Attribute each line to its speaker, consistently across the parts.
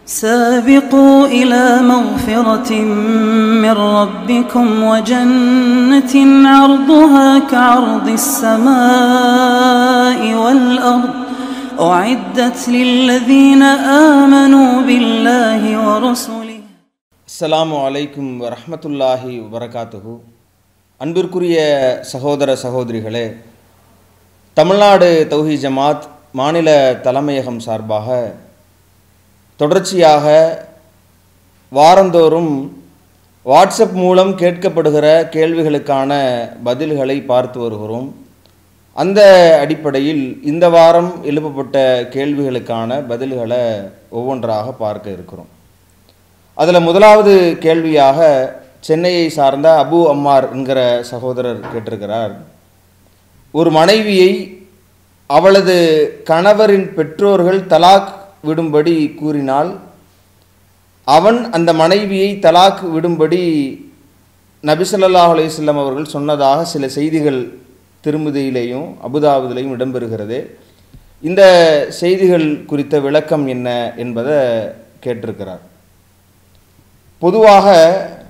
Speaker 1: سابقوا إلى مغفرة من ربكم وجنة عرضها كعرض السماء والأرض أعدت للذين آمنوا بالله ورسله
Speaker 2: அஸ்ஸலாமு அலைக்கும் வரஹ்மத்துல்லாஹி வபரகாத்துஹு அன்பிற்குரிய சகோதர சகோதரிகளே தமிழ்நாடு தௌஹி ஜமாத் மாநில தலைமையகம் சார்பாக தொடர்ச்சியாக வாரந்தோறும் வாட்ஸ்அப் மூலம் கேட்கப்படுகிற கேள்விகளுக்கான பதில்களை பார்த்து வருகிறோம் அந்த அடிப்படையில் இந்த வாரம் எழுப்பப்பட்ட கேள்விகளுக்கான பதில்களை ஒவ்வொன்றாக பார்க்க இருக்கிறோம் அதில் முதலாவது கேள்வியாக சென்னையை சார்ந்த அபு அம்மார் என்கிற சகோதரர் கேட்டிருக்கிறார் ஒரு மனைவியை அவளது கணவரின் பெற்றோர்கள் தலாக் விடும்படி கூறினால் அவன் அந்த மனைவியை தலாக் விடும்படி நபிசல்லாஹ் அலையம் அவர்கள் சொன்னதாக சில செய்திகள் திருமதியிலேயும் அபுதாபுதிலையும் இடம்பெறுகிறது இந்த செய்திகள் குறித்த விளக்கம் என்ன என்பதை கேட்டிருக்கிறார் பொதுவாக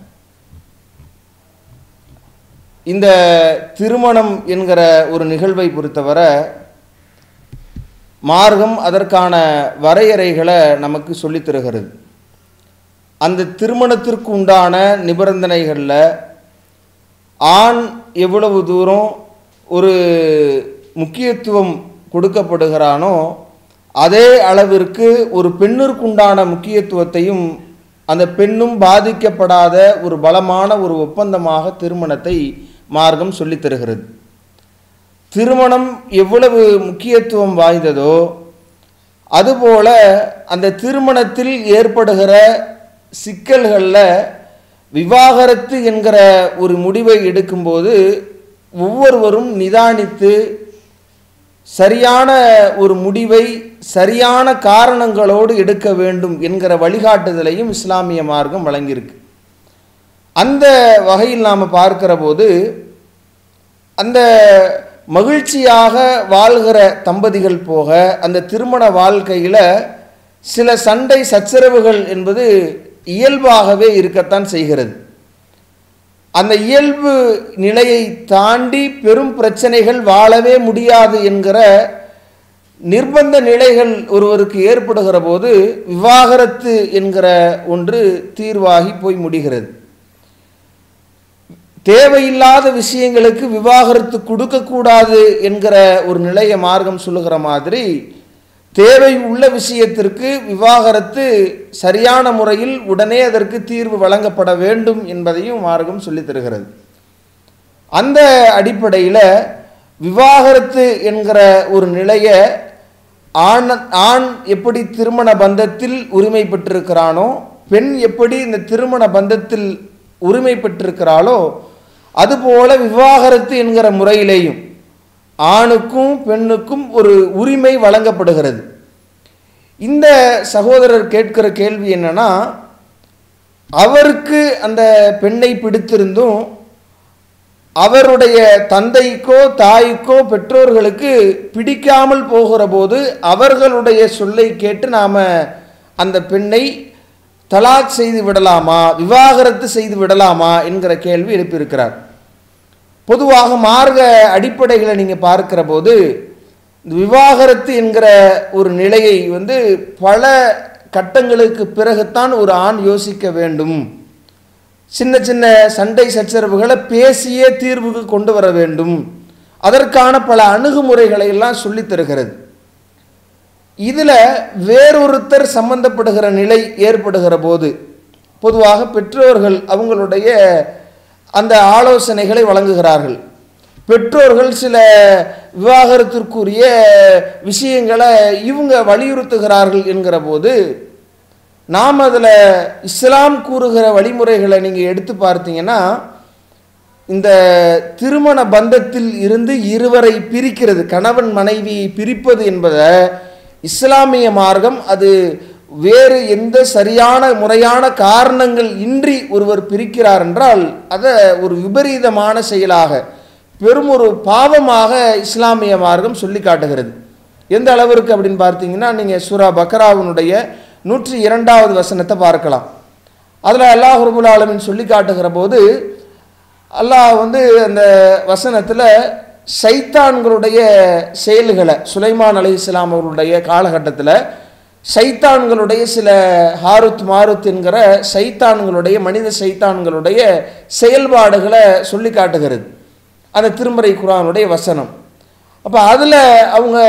Speaker 2: இந்த திருமணம் என்கிற ஒரு நிகழ்வை பொறுத்தவரை மார்க்கம் அதற்கான வரையறைகளை நமக்கு சொல்லித் தருகிறது அந்த திருமணத்திற்கு உண்டான நிபந்தனைகளில் ஆண் எவ்வளவு தூரம் ஒரு முக்கியத்துவம் கொடுக்கப்படுகிறானோ அதே அளவிற்கு ஒரு பெண்ணிற்குண்டான முக்கியத்துவத்தையும் அந்த பெண்ணும் பாதிக்கப்படாத ஒரு பலமான ஒரு ஒப்பந்தமாக திருமணத்தை மார்க்கம் சொல்லித் தருகிறது திருமணம் எவ்வளவு முக்கியத்துவம் வாய்ந்ததோ அதுபோல அந்த திருமணத்தில் ஏற்படுகிற சிக்கல்களில் விவாகரத்து என்கிற ஒரு முடிவை எடுக்கும்போது ஒவ்வொருவரும் நிதானித்து சரியான ஒரு முடிவை சரியான காரணங்களோடு எடுக்க வேண்டும் என்கிற வழிகாட்டுதலையும் இஸ்லாமிய மார்க்கம் வழங்கியிருக்கு அந்த வகையில் நாம் பார்க்கிற போது அந்த மகிழ்ச்சியாக வாழ்கிற தம்பதிகள் போக அந்த திருமண வாழ்க்கையில் சில சண்டை சச்சரவுகள் என்பது இயல்பாகவே இருக்கத்தான் செய்கிறது அந்த இயல்பு நிலையை தாண்டி பெரும் பிரச்சனைகள் வாழவே முடியாது என்கிற நிர்பந்த நிலைகள் ஒருவருக்கு ஏற்படுகிற போது விவாகரத்து என்கிற ஒன்று தீர்வாகி போய் முடிகிறது தேவையில்லாத விஷயங்களுக்கு விவாகரத்து கொடுக்கக்கூடாது என்கிற ஒரு நிலையை மார்க்கம் சொல்லுகிற மாதிரி தேவை உள்ள விஷயத்திற்கு விவாகரத்து சரியான முறையில் உடனே அதற்கு தீர்வு வழங்கப்பட வேண்டும் என்பதையும் மார்க்கம் சொல்லித் தருகிறது அந்த அடிப்படையில் விவாகரத்து என்கிற ஒரு நிலையை ஆண் ஆண் எப்படி திருமண பந்தத்தில் உரிமை பெற்றிருக்கிறானோ பெண் எப்படி இந்த திருமண பந்தத்தில் உரிமை பெற்றிருக்கிறாளோ அதுபோல விவாகரத்து என்கிற முறையிலேயும் ஆணுக்கும் பெண்ணுக்கும் ஒரு உரிமை வழங்கப்படுகிறது இந்த சகோதரர் கேட்கிற கேள்வி என்னன்னா அவருக்கு அந்த பெண்ணை பிடித்திருந்தும் அவருடைய தந்தைக்கோ தாய்க்கோ பெற்றோர்களுக்கு பிடிக்காமல் போகிற போது அவர்களுடைய சொல்லை கேட்டு நாம் அந்த பெண்ணை தலாக் செய்து விடலாமா விவாகரத்து செய்து விடலாமா என்கிற கேள்வி எழுப்பியிருக்கிறார் பொதுவாக மார்க்க அடிப்படைகளை நீங்கள் பார்க்கிற போது இந்த விவாகரத்து என்கிற ஒரு நிலையை வந்து பல கட்டங்களுக்கு பிறகுத்தான் ஒரு ஆண் யோசிக்க வேண்டும் சின்ன சின்ன சண்டை சச்சரவுகளை பேசியே தீர்வுக்கு கொண்டு வர வேண்டும் அதற்கான பல அணுகுமுறைகளை எல்லாம் சொல்லித் தருகிறது இதில் வேறொருத்தர் சம்பந்தப்படுகிற நிலை ஏற்படுகிற போது பொதுவாக பெற்றோர்கள் அவங்களுடைய அந்த ஆலோசனைகளை வழங்குகிறார்கள் பெற்றோர்கள் சில விவாகரத்திற்குரிய விஷயங்களை இவங்க வலியுறுத்துகிறார்கள் என்கிற போது நாம் அதில் இஸ்லாம் கூறுகிற வழிமுறைகளை நீங்கள் எடுத்து பார்த்தீங்கன்னா இந்த திருமண பந்தத்தில் இருந்து இருவரை பிரிக்கிறது கணவன் மனைவியை பிரிப்பது என்பதை இஸ்லாமிய மார்க்கம் அது வேறு எந்த சரியான முறையான காரணங்கள் இன்றி ஒருவர் பிரிக்கிறார் என்றால் அதை ஒரு விபரீதமான செயலாக பெரும் ஒரு பாவமாக இஸ்லாமிய மார்க்கம் சொல்லி காட்டுகிறது எந்த அளவிற்கு அப்படின்னு பார்த்தீங்கன்னா நீங்கள் சூரா பக்ராவினுடைய நூற்றி இரண்டாவது வசனத்தை பார்க்கலாம் அதில் அல்லாஹ் ரபுல் ஆலமின் சொல்லி காட்டுகிற போது அல்லாஹ் வந்து அந்த வசனத்தில் சைத்தான்களுடைய செயல்களை சுலைமான் அலி இஸ்லாம் அவர்களுடைய காலகட்டத்தில் சைத்தான்களுடைய சில ஹாருத் மாருத் என்கிற சைத்தான்களுடைய மனித சைத்தான்களுடைய செயல்பாடுகளை சொல்லி காட்டுகிறது அந்த திருமறை குரானுடைய வசனம் அப்போ அதில் அவங்க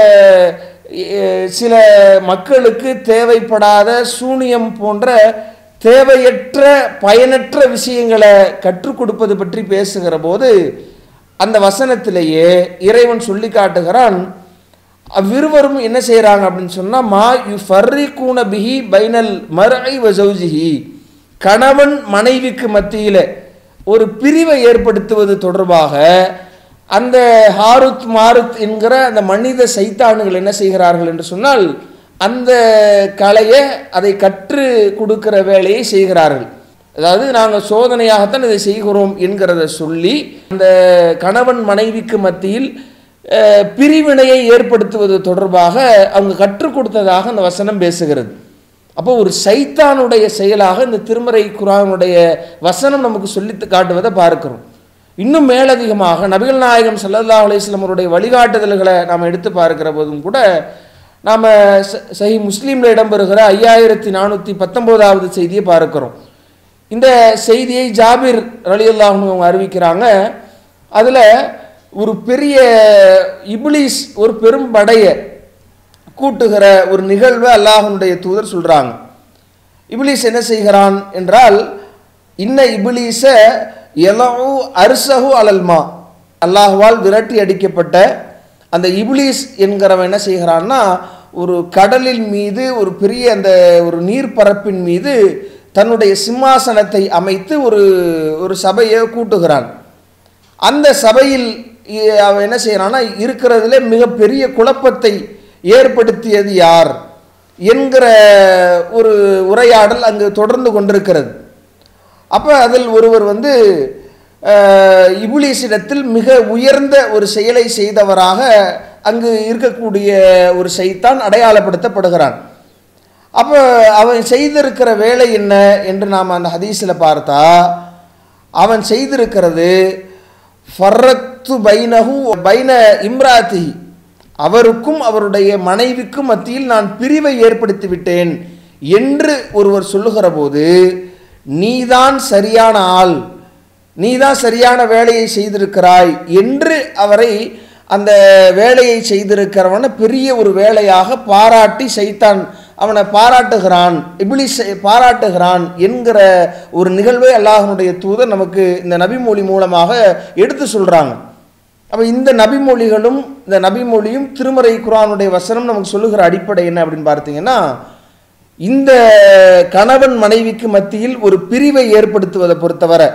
Speaker 2: எ, சில மக்களுக்கு தேவைப்படாத சூனியம் போன்ற தேவையற்ற பயனற்ற விஷயங்களை கற்றுக் கொடுப்பது பற்றி பேசுகிற போது அந்த வசனத்திலேயே இறைவன் சொல்லி காட்டுகிறான் அவ்விருவரும் என்ன செய்கிறாங்க அப்படின்னு சொன்னால் மா யு ஃபர்ரி கூன பிஹி பைனல் மர்ஐ வசௌஜிஹி கணவன் மனைவிக்கு மத்தியில் ஒரு பிரிவை ஏற்படுத்துவது தொடர்பாக அந்த ஹாருத் மாருத் என்கிற அந்த மனித சைத்தானுகள் என்ன செய்கிறார்கள் என்று சொன்னால் அந்த கலையை அதை கற்று கொடுக்கிற வேலையை செய்கிறார்கள் அதாவது நாங்கள் சோதனையாகத்தான் இதை செய்கிறோம் என்கிறத சொல்லி அந்த கணவன் மனைவிக்கு மத்தியில் அஹ், பிரிவினையை ஏற்படுத்துவது தொடர்பாக அவங்க கற்றுக் கொடுத்ததாக அந்த வசனம் பேசுகிறது அப்போ ஒரு சைத்தானுடைய செயலாக இந்த திருமறை குரானுடைய வசனம் நமக்கு சொல்லி காட்டுவதை பார்க்கிறோம் இன்னும் மேலதிகமாக நபிகள் நாயகம் ஸல்லல்லாஹு அலைஹி வஸல்லம் அவருடைய வழிகாட்டுதல்களை நாம் எடுத்து பார்க்கிற போதும் கூட நாம் சஹி முஸ்லீமில் இடம்பெறுகிற ஐயாயிரத்தி நானூற்றி பத்தொம்போதாவது செய்தியை பார்க்கிறோம் இந்த செய்தியை ஜாபிர் ரலியல்லாஹு அவங்க அறிவிக்கிறாங்க அதில் ஒரு பெரிய இப்லீஸ் ஒரு பெரும் படையை கூட்டுகிற ஒரு நிகழ்வை அல்லாஹனுடைய தூதர் சொல்றாங்க இப்லீஸ் என்ன செய்கிறான் என்றால் இன்ன இப்லீஸ எலவு அரிசகு அலல்மா அல்லாஹ்வால் விரட்டி அடிக்கப்பட்ட அந்த இப்லீஸ் என்கிறவன் என்ன செய்கிறான்னா ஒரு கடலின் மீது ஒரு பெரிய அந்த ஒரு நீர்ப்பரப்பின் மீது தன்னுடைய சிம்மாசனத்தை அமைத்து ஒரு ஒரு சபையை கூட்டுகிறான் அந்த சபையில் இ- அவன் என்ன செய்யறான்னா இருக்கிறதுல மிகப்பெரிய குழப்பத்தை ஏற்படுத்தியது யார் என்கிற ஒரு உரையாடல் அங்கு தொடர்ந்து கொண்டிருக்கிறது அப்போ அதில் ஒருவர் வந்து அஹ், இபுலீஸிடத்தில் மிக உயர்ந்த ஒரு செயலை செய்தவராக அங்கு இருக்கக்கூடிய ஒரு சைத்தான் அடையாளப்படுத்தப்படுகிறான் அப்போ அவன் செய்திருக்கிற வேலை என்ன என்று நாம் அந்த ஹதீஸில் பார்த்தா அவன் செய்திருக்கிறது ஃபர்ரத்து பைனஹு பைன இம்ராத்தி அவருக்கும் அவருடைய மனைவிக்கும் மத்தியில் நான் பிரிவை ஏற்படுத்தி விட்டேன் என்று ஒருவர் சொல்லுகிற போது நீதான் சரியான ஆள் நீதான் சரியான வேலையை செய்திருக்கிறாய் என்று அவரை அந்த வேலையை செய்திருக்கிறவனை பெரிய ஒரு வேலையாக பாராட்டி சைத்தான் அவனை பாராட்டுகிறான் இப்லீஸ் பாராட்டுகிறான் என்கிற ஒரு நிகழ்வை அல்லாஹனுடைய தூதர் நமக்கு இந்த நபிமொழி மூலமாக எடுத்து சொல்றாங்க அப்போ இந்த நபிமொழிகளும் இந்த நபிமொழியும் திருமறை குரானுடைய வசனம் நமக்கு சொல்லுகிற அடிப்படை என்ன அப்படின்னு பார்த்தீங்கன்னா இந்த கணவன் மனைவிக்கு மத்தியில் ஒரு பிரிவை ஏற்படுத்துவதை பொறுத்தவரை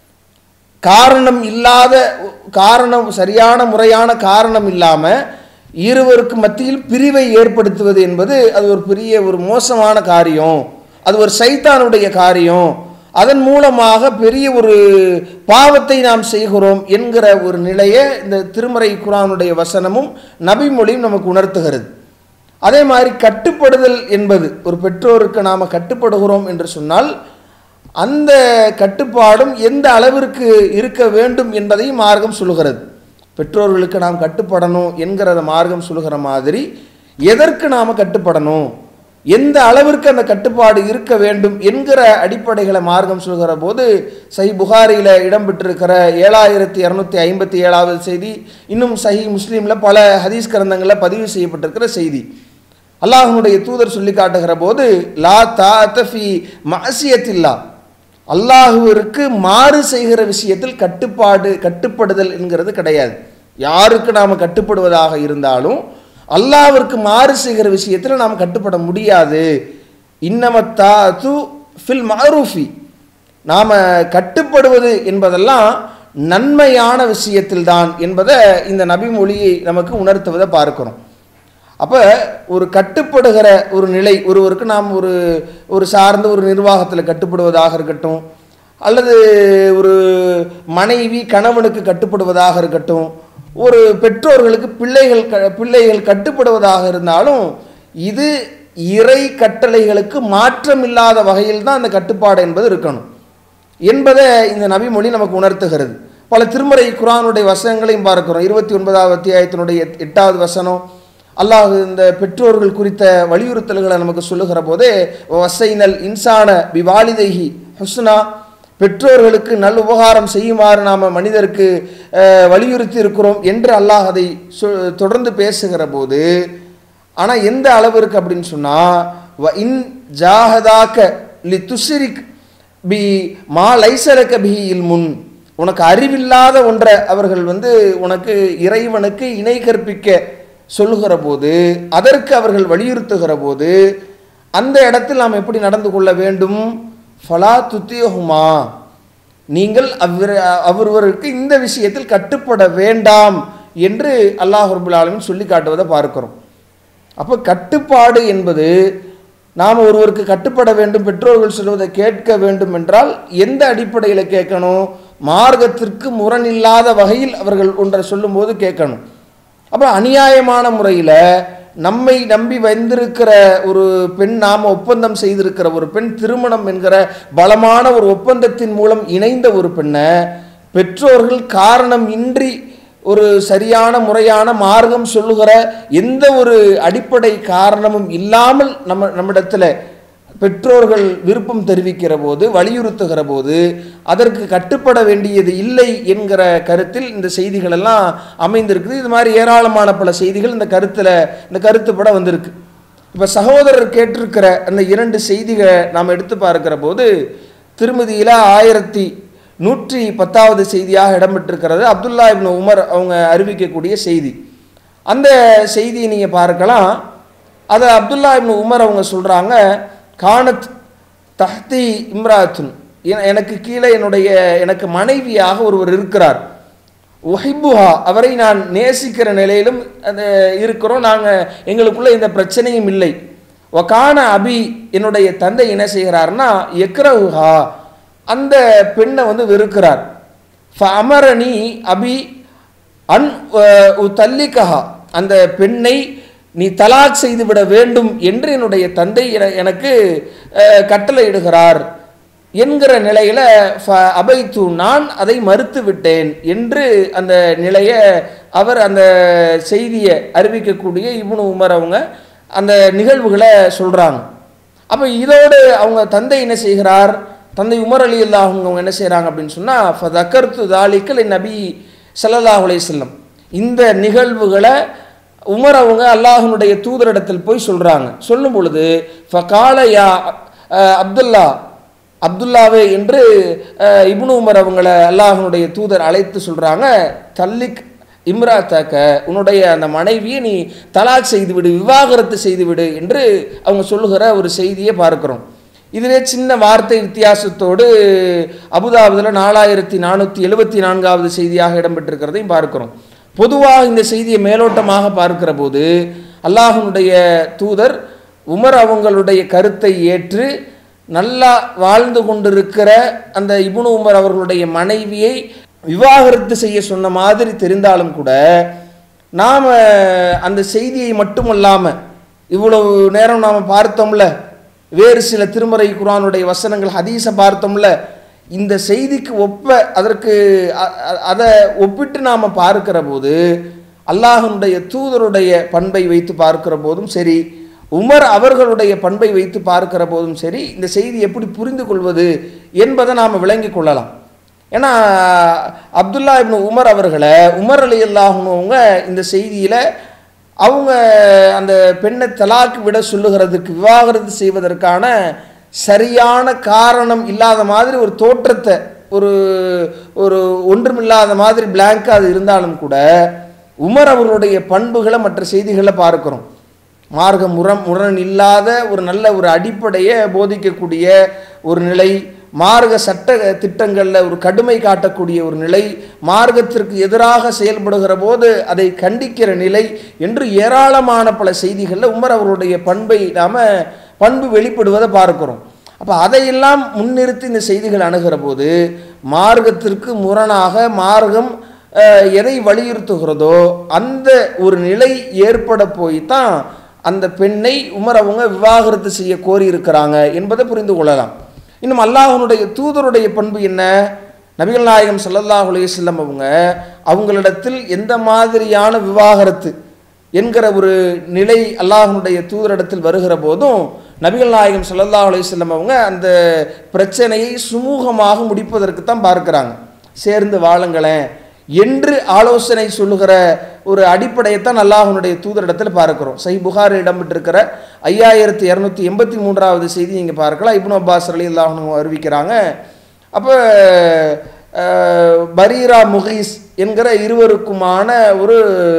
Speaker 2: காரணம் இல்லாத காரணம் சரியான முறையான காரணம் இல்லாமல் இருவருக்கு மத்தியில் பிரிவை ஏற்படுத்துவது என்பது அது ஒரு பெரிய ஒரு மோசமான காரியம் அது ஒரு சைத்தானுடைய காரியம் அதன் மூலமாக பெரிய ஒரு பாவத்தை நாம் செய்கிறோம் என்கிற ஒரு நிலையை இந்த திருமறை குரானுடைய வசனமும் நபிமொழியும் நமக்கு உணர்த்துகிறது அதே மாதிரி கட்டுப்படுதல் என்பது ஒரு பெற்றோருக்கு நாம் கட்டுப்படுகிறோம் என்று சொன்னால் அந்த கட்டுப்பாடும் எந்த அளவிற்கு இருக்க வேண்டும் என்பதையும் மார்க்கம் சொல்லுகிறது பெற்றோர்களுக்கு நாம் கட்டுப்படணும் என்கிறத மார்க்கம் சொல்லுகிற மாதிரி எதற்கு நாம் கட்டுப்படணும் எந்த அளவிற்கு அந்த கட்டுப்பாடு இருக்க வேண்டும் என்கிற அடிப்படைகளை மார்க்கம் சொல்கிற போது சஹி புகாரியில் இடம்பெற்றிருக்கிற ஏழாயிரத்தி இரநூத்தி ஐம்பத்தி ஏழாவது செய்தி இன்னும் சஹி முஸ்லீமில் பல ஹதீஸ் கிரந்தங்களில் பதிவு செய்யப்பட்டிருக்கிற செய்தி அல்லாஹ்வுடைய தூதர் சொல்லி காட்டுகிற போது லா தா தஃபி மாசியத்தில்லா அல்லாஹுவிற்கு மாறு செய்கிற விஷயத்தில் கட்டுப்பாடு கட்டுப்படுதல் என்கிறது கிடையாது யாருக்கு நாம் கட்டுப்படுவதாக இருந்தாலும் அல்லாஹ்விற்கு மாறு செய்கிற விஷயத்தில் நாம் கட்டுப்பட முடியாது இன்னமத்தா து ஃபில் மாரூஃபி நாம் கட்டுப்படுவது என்பதெல்லாம் நன்மையான விஷயத்தில்தான் என்பதை இந்த நபிமொழியை நமக்கு உணர்த்துவதை பார்க்கிறோம் அப்போ ஒரு கட்டுப்படுகிற ஒரு நிலை ஒருவருக்கு நாம் ஒரு ஒரு சார்ந்த ஒரு நிர்வாகத்தில் கட்டுப்படுவதாக இருக்கட்டும் அல்லது ஒரு மனைவி கணவனுக்கு கட்டுப்படுவதாக இருக்கட்டும் ஒரு பெற்றோர்களுக்கு பிள்ளைகள் க பிள்ளைகள் கட்டுப்படுவதாக இருந்தாலும் இது இறை கட்டளைகளுக்கு மாற்றம் இல்லாத வகையில் தான் அந்த கட்டுப்பாடு என்பது இருக்கணும் என்பதை இந்த நபிமொழி நமக்கு உணர்த்துகிறது பல திருமறை குரானுடைய வசனங்களையும் பார்க்கிறோம் இருபத்தி ஒன்பதாவது அத்தியாயத்தினுடைய எட்- எட்டாவது வசனம் அல்லாஹ் இந்த பெற்றோர்கள் குறித்த வலியுறுத்தல்களை நமக்கு சொல்லுகிற போதே வசைனல் இன்சான பிவாலிதைஹி ஹுஸ்னா பெற்றோர்களுக்கு நல் உபகாரம் செய்யுமாறு நாம் மனிதருக்கு அஹ், வலியுறுத்தி இருக்கிறோம் என்று அல்லாஹ் அதை சொ- தொடர்ந்து பேசுகிற போது ஆனால் எந்த அளவிற்கு அப்படின்னு சொன்னால் வ இன் ஜாஹதாக்க லி துசிரிக் பி மா லைசரக்க பி முன் உனக்கு அறிவில்லாத ஒன்றை அவர்கள் வந்து உனக்கு இறைவனுக்கு இணை கற்பிக்க சொல்லுகிற போது அதற்கு அவர்கள் வலியுறுத்துகிற போது அந்த இடத்தில் நாம் எப்படி நடந்து கொள்ள வேண்டும் ஃபலா துத்தியகுமா நீங்கள் அவ்விர அவர்களுக்கு இந்த விஷயத்தில் கட்டுப்பட வேண்டாம் என்று அல்லாஹ் ரபுல் ஆலமீன் சொல்லி காட்டுவதை பார்க்கிறோம் அப்போ கட்டுப்பாடு என்பது நாம் ஒருவருக்கு கட்டுப்பட வேண்டும் பெற்றோர்கள் சொல்வதை கேட்க வேண்டும் என்றால் எந்த அடிப்படையில் கேட்கணும் மார்க்கத்திற்கு முரணில்லாத வகையில் அவர்கள் ஒன்றை சொல்லும்போது கேட்கணும் அப்போ அநியாயமான முறையில் நம்மை நம்பி வந்திருக்கிற ஒரு பெண் நாம் ஒப்பந்தம் செய்திருக்கிற ஒரு பெண் திருமணம் என்கிற பலமான ஒரு ஒப்பந்தத்தின் மூலம் இணைந்த ஒரு பெண்ணை பெற்றோர்கள் காரணம் இன்றி ஒரு சரியான முறையான மார்க்கம் சொல்லுகிற எந்த ஒரு அடிப்படை காரணமும் இல்லாமல் நம்ம நம்மிடத்தில் பெற்றோர்கள் விருப்பம் தெரிவிக்கிற போது வலியுறுத்துகிற போது அதற்கு கட்டுப்பட வேண்டியது இல்லை என்கிற கருத்தில் இந்த செய்திகள் எல்லாம் அமைந்திருக்குது இது மாதிரி ஏராளமான பல செய்திகள் இந்த கருத்தில் இந்த கருத்துப்பட வந்திருக்கு இப்போ சகோதரர் கேட்டிருக்கிற அந்த இரண்டு செய்திகளை நாம் எடுத்து பார்க்கிற போது திருமதியில் ஆயிரத்தி நூற்றி பத்தாவது செய்தியாக இடம்பெற்றிருக்கிறது அப்துல்லா இப்னு உமர் அவங்க அறிவிக்கக்கூடிய செய்தி அந்த செய்தியை நீங்கள் பார்க்கலாம் அதை அப்துல்லா இப்னு உமர் அவங்க சொல்கிறாங்க கானத் தஹ்தி இம்ராத்துன் என- எனக்கு கீழே என்னுடைய எனக்கு மனைவியாக ஒருவர் இருக்கிறார் ஒஹிபுஹா அவரை நான் நேசிக்கிற நிலையிலும் அது இருக்கிறோம் நாங்கள் எங்களுக்குள்ள இந்த பிரச்சனையும் இல்லை ஒகான அபி என்னுடைய தந்தை என்ன செய்கிறார்னா எக்ரஹா அந்த பெண்ணை வந்து வெறுக்கிறார் அமரணி அபி அன் தல்லிகஹா அந்த பெண்ணை நீ தலாக் செய்து விட வேண்டும் என்று என்னுடைய தந்தை என- எனக்கு அஹ், கட்டளையிடுகிறார் என்கிற நிலையில ஃப- அபைத்து நான் அதை மறுத்து விட்டேன் என்று அந்த நிலையை அவர் அந்த செய்தியை அறிவிக்கக்கூடிய இப்னு உமர் அவங்க அந்த நிகழ்வுகளை சொல்றாங்க அப்போ இதோடு அவங்க தந்தை என்ன செய்கிறார் தந்தை உமர் அலி அல்லாஹ் அவங்க என்ன செய்கிறாங்க அப்படின்னு சொன்னால் ஃபதக்கர்த்து தாலிக்கல் நபி ஸல்லல்லாஹு அலைஹி வஸல்லம் இந்த நிகழ்வுகளை உமர் அவங்க அல்லாஹ்வுடைய தூதரிடத்தில் போய் சொல்கிறாங்க சொல்லும் பொழுது ஃபகால யா அஹ், அப்துல்லா அப்துல்லாவே என்று அஹ், இப்னு உமர் அவங்கள அல்லாஹ்வுடைய தூதர் அழைத்து சொல்கிறாங்க தல்லிக் இம்ராத்தாக்க உன்னுடைய அந்த மனைவியை நீ தலாக் செய்துவிடு விவாகரத்து செய்துவிடு என்று அவங்க சொல்லுகிற ஒரு செய்தியை பார்க்கிறோம் இதுவே சின்ன வார்த்தை வித்தியாசத்தோடு அபுதாபுதில் நாலாயிரத்தி நானூற்றி எழுபத்தி நான்காவது செய்தியாக இடம்பெற்றிருக்கிறதையும் பார்க்கிறோம் பொதுவாக இந்த செய்தியை மேலோட்டமாக பார்க்கிற போது அல்லாஹ்வுடைய தூதர் உமர் அவங்களுடைய கருத்தை ஏற்று நல்லா வாழ்ந்து கொண்டிருக்கிற அந்த இப்னு உமர் அவர்களுடைய மனைவியை விவாகரத்து செய்ய சொன்ன மாதிரி தெரிந்தாலும் கூட நாம் அந்த செய்தியை மட்டுமல்லாமல் இவ்வளவு நேரம் நாம் பார்த்தோம்ல வேறு சில திருமறை குர்ஆனுடைய வசனங்கள் ஹதீஸை பார்த்தோம்ல இந்த செய்திக்கு ஒப்ப அதற்கு அ- அ- அதை ஒப்பிட்டு நாம் பார்க்கிற போது அல்லாஹனுடைய தூதருடைய பண்பை வைத்து பார்க்கிற போதும் சரி உமர் அவர்களுடைய பண்பை வைத்து பார்க்கிற போதும் சரி இந்த செய்தி எப்படி புரிந்து கொள்வது என்பதை நாம் விளங்கிக் கொள்ளலாம் ஏன்னா அப்துல்லா இப்னு உமர் அவர்களை உமர் அலி அல்லாஹ்னவங்க இந்த செய்தியில் அவங்க அந்த பெண்ணை தலாக்கு விட சொல்லுகிறதுக்கு விவாகரத்து செய்வதற்கான சரியான காரணம் இல்லாத மாதிரி ஒரு தோற்றத்தை ஒரு ஒரு ஒன்றுமில்லாத மாதிரி பிளாங்காக அது இருந்தாலும் கூட உமர் அவர்களுடைய பண்புகளை மற்ற செய்திகளை பார்க்கிறோம் மார்க்க முரம் முரண் இல்லாத ஒரு நல்ல ஒரு அடிப்படையை போதிக்கக்கூடிய ஒரு நிலை மார்க்க சட்ட திட்டங்களில் ஒரு கடுமை காட்டக்கூடிய ஒரு நிலை மார்க்கத்திற்கு எதிராக செயல்படுகிற போது அதை கண்டிக்கிற நிலை என்று ஏராளமான பல செய்திகளில் உமர் அவர்களுடைய பண்பை நாம் பண்பு வெளிப்படுவதை பார்க்கிறோம் அப்போ அதையெல்லாம் முன்னிறுத்தி இந்த செய்திகள் அணுகிற போது மார்க்கத்திற்கு முரணாக மார்க்கம் அஹ், எதை வலியுறுத்துகிறதோ அந்த ஒரு நிலை ஏற்பட போய் தான் அந்த பெண்ணை உமர் அவங்க விவாகரத்து செய்ய கோரி இருக்கிறாங்க என்பதை புரிந்து கொள்ளலாம் இன்னும் அல்லாஹனுடைய தூதருடைய பண்பு என்ன நபிகள் நாயகம் ஸல்லல்லாஹு அலைஹி வஸல்லம் அவங்க அவங்களிடத்தில் எந்த மாதிரியான விவாகரத்து என்கிற ஒரு நிலை அல்லாஹனுடைய தூதரிடத்தில் வருகிற போதும் நபிகள் நாயகம் ஸல்லல்லாஹு அலைஹி வஸல்லம் அவங்க அந்த பிரச்சனையை சுமூகமாக முடிப்பதற்கு தான் பார்க்கிறாங்க சேர்ந்து வாழுங்களேன் என்று ஆலோசனை சொல்லுகிற ஒரு அடிப்படையைத்தான் அல்லாஹனுடைய தூதரிடத்தில் பார்க்கிறோம் சை புகார் இடம்பெற்றிருக்கிற ஐயாயிரத்தி இரநூத்தி எண்பத்தி மூன்றாவது செய்தி நீங்கள் பார்க்கலாம் இப்னு அப்பாஸ் அலி அல்லாஹனு அறிவிக்கிறாங்க அப்போ பரீரா முகீஸ் என்கிற இருவருக்குமான ஒரு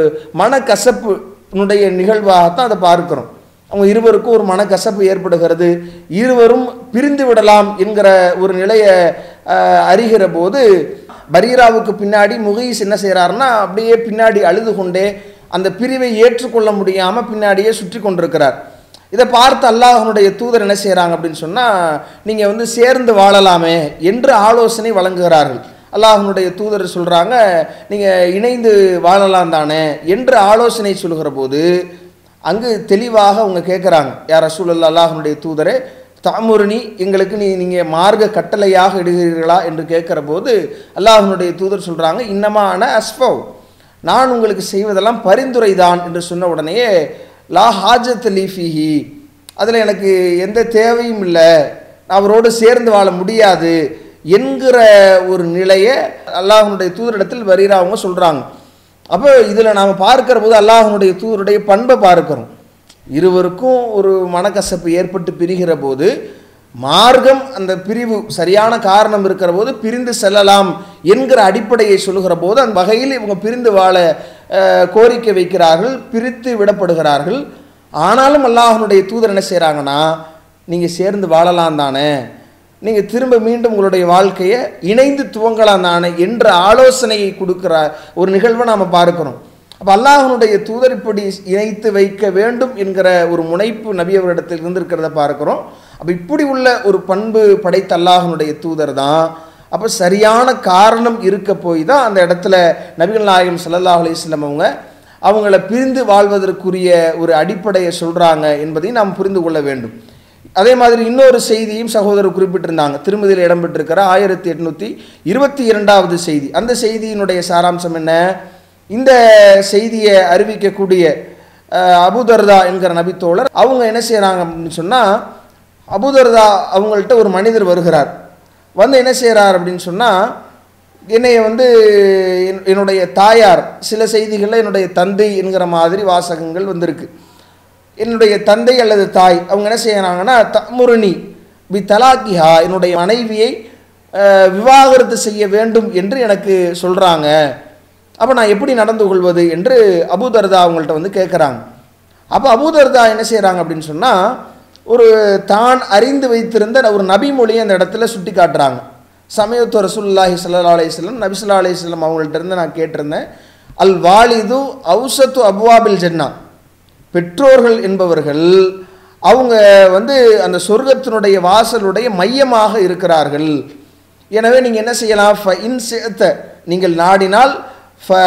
Speaker 2: மனக்கசப்புனுடைய நிகழ்வாகத்தான் அதை பார்க்கிறோம் அவங்க இருவருக்கும் ஒரு மனக்கசப்பு ஏற்படுகிறது இருவரும் பிரிந்து விடலாம் என்கிற ஒரு நிலையை அஹ், அறிகிற போது பரீராவுக்கு பின்னாடி முகீஸ் என்ன செய்கிறாருன்னா அப்படியே பின்னாடி அழுது கொண்டே அந்த பிரிவை ஏற்றுக்கொள்ள முடியாமல் பின்னாடியே சுற்றி கொண்டிருக்கிறார் இதை பார்த்து அல்லாஹனுடைய தூதர் என்ன செய்கிறாங்க அப்படின்னு சொன்னால் நீங்கள் வந்து சேர்ந்து வாழலாமே என்று ஆலோசனை வழங்குகிறார்கள் அல்லாஹனுடைய தூதர் சொல்கிறாங்க நீங்கள் இணைந்து வாழலாம் தானே என்று ஆலோசனை சொல்கிற போது அங்கு தெளிவாக அவங்க கேட்குறாங்க யார் ரசூலுல்லா அல்லாஹனுடைய தூதரே தாமுருணி எங்களுக்கு நீ நீங்கள் மார்க்க கட்டளையாக இடுகிறீர்களா என்று கேட்குற போது அல்லாஹனுடைய தூதர் சொல்கிறாங்க இன்னமான அஸ்பவ் நான் உங்களுக்கு செய்வதெல்லாம் பரிந்துரை தான் என்று சொன்ன உடனேயே லா ஹாஜத் லீஃபிஹி அதில் எனக்கு எந்த தேவையும் இல்லை அவரோடு சேர்ந்து வாழ முடியாது என்கிற ஒரு நிலையை அல்லாஹனுடைய தூதரிடத்தில் வரீரா அவங்க சொல்கிறாங்க அப்போ இதில் நாம் பார்க்கிற போது அல்லாஹனுடைய தூதருடைய பண்பை பார்க்கிறோம் இருவருக்கும் ஒரு மனக்கசப்பு ஏற்பட்டு பிரிகிற போது மார்க்கம் அந்த பிரிவு சரியான காரணம் இருக்கிற போது பிரிந்து செல்லலாம் என்கிற அடிப்படையை சொல்லுகிற போது அந்த வகையில் இவங்க பிரிந்து வாழ அஹ், கோரிக்கை வைக்கிறார்கள் பிரித்து விடப்படுகிறார்கள் ஆனாலும் அல்லாஹனுடைய தூதர் என்ன செய்கிறாங்கன்னா நீங்கள் சேர்ந்து வாழலாம் தானே நீங்கள் திரும்ப மீண்டும் உங்களுடைய வாழ்க்கையை இணைந்து துவங்கலாம் தானே என்ற ஆலோசனையை கொடுக்குற ஒரு நிகழ்வை நாம் பார்க்கிறோம் அப்போ அல்லாஹனுடைய தூதர் இப்படி இணைத்து வைக்க வேண்டும் என்கிற ஒரு முனைப்பு நபி அவரிடத்தில் இருந்திருக்கிறத பார்க்கிறோம் அப்போ இப்படி உள்ள ஒரு பண்பு படைத்த அல்லாஹனுடைய தூதர் தான் அப்போ சரியான காரணம் இருக்க போய் தான் அந்த இடத்துல நபிகள் நாயகம் ஸல்லல்லாஹு அலைஹி வஸல்லம் அவங்க அவங்கள பிரிந்து வாழ்வதற்குரிய ஒரு அடிப்படையை சொல்கிறாங்க என்பதையும் நாம் புரிந்து கொள்ள வேண்டும் அதே மாதிரி இன்னொரு செய்தியும் சகோதரர் குறிப்பிட்டிருந்தாங்க திருமதியில் இடம்பெற்றிருக்கிற ஆயிரத்தி எட்நூற்றி இருபத்தி இரண்டாவது செய்தி அந்த செய்தியினுடைய சாராம்சம் என்ன இந்த செய்தியை அறிவிக்கக்கூடிய அஹ், அபூதர்தா என்கிற நபித்தோழர் அவங்க என்ன செய்கிறாங்க அப்படின்னு சொன்னால் அபூதர்தா அவங்கள்ட்ட ஒரு மனிதர் வருகிறார் வந்து என்ன செய்கிறார் அப்படின்னு சொன்னால் என்னைய வந்து என்- என்னுடைய தாயார் சில செய்திகளில் என்னுடைய தந்தை என்கிற மாதிரி வாசகங்கள் வந்திருக்கு என்னுடைய தந்தை அல்லது தாய் அவங்க என்ன செய்யறாங்கன்னா தமுருணி பி தலாக்கிஹா என்னுடைய மனைவியை அஹ், விவாகரத்து செய்ய வேண்டும் என்று எனக்கு சொல்கிறாங்க அப்போ நான் எப்படி நடந்து கொள்வது என்று அபூதர்தா அவங்கள்ட்ட வந்து கேட்குறாங்க அப்போ அபூதர்தா என்ன செய்கிறாங்க அப்படின்னு சொன்னால் ஒரு தான் அறிந்து வைத்திருந்த ஒரு நபி மொழியை அந்த இடத்துல சுட்டி காட்டுறாங்க சமயத்து ரசூலுல்லாஹி ஸல்லல்லாஹு அலைஹி வஸல்லம் நபி ஸல்லல்லாஹு அலைஹி வஸல்லம் அவங்கள்ட்ட இருந்து நான் கேட்டிருந்தேன் அல் வாலிது அவுசத்து அபுவாபில் ஜன்னா பெற்றோர்கள் என்பவர்கள் அவங்க வந்து அந்த சொர்க்கத்தினுடைய வாசலுடைய மையமாக இருக்கிறார்கள் எனவே நீங்கள் என்ன செய்யலாம் ஃப இன் சேத்த நீங்கள் நாடினால் ஃப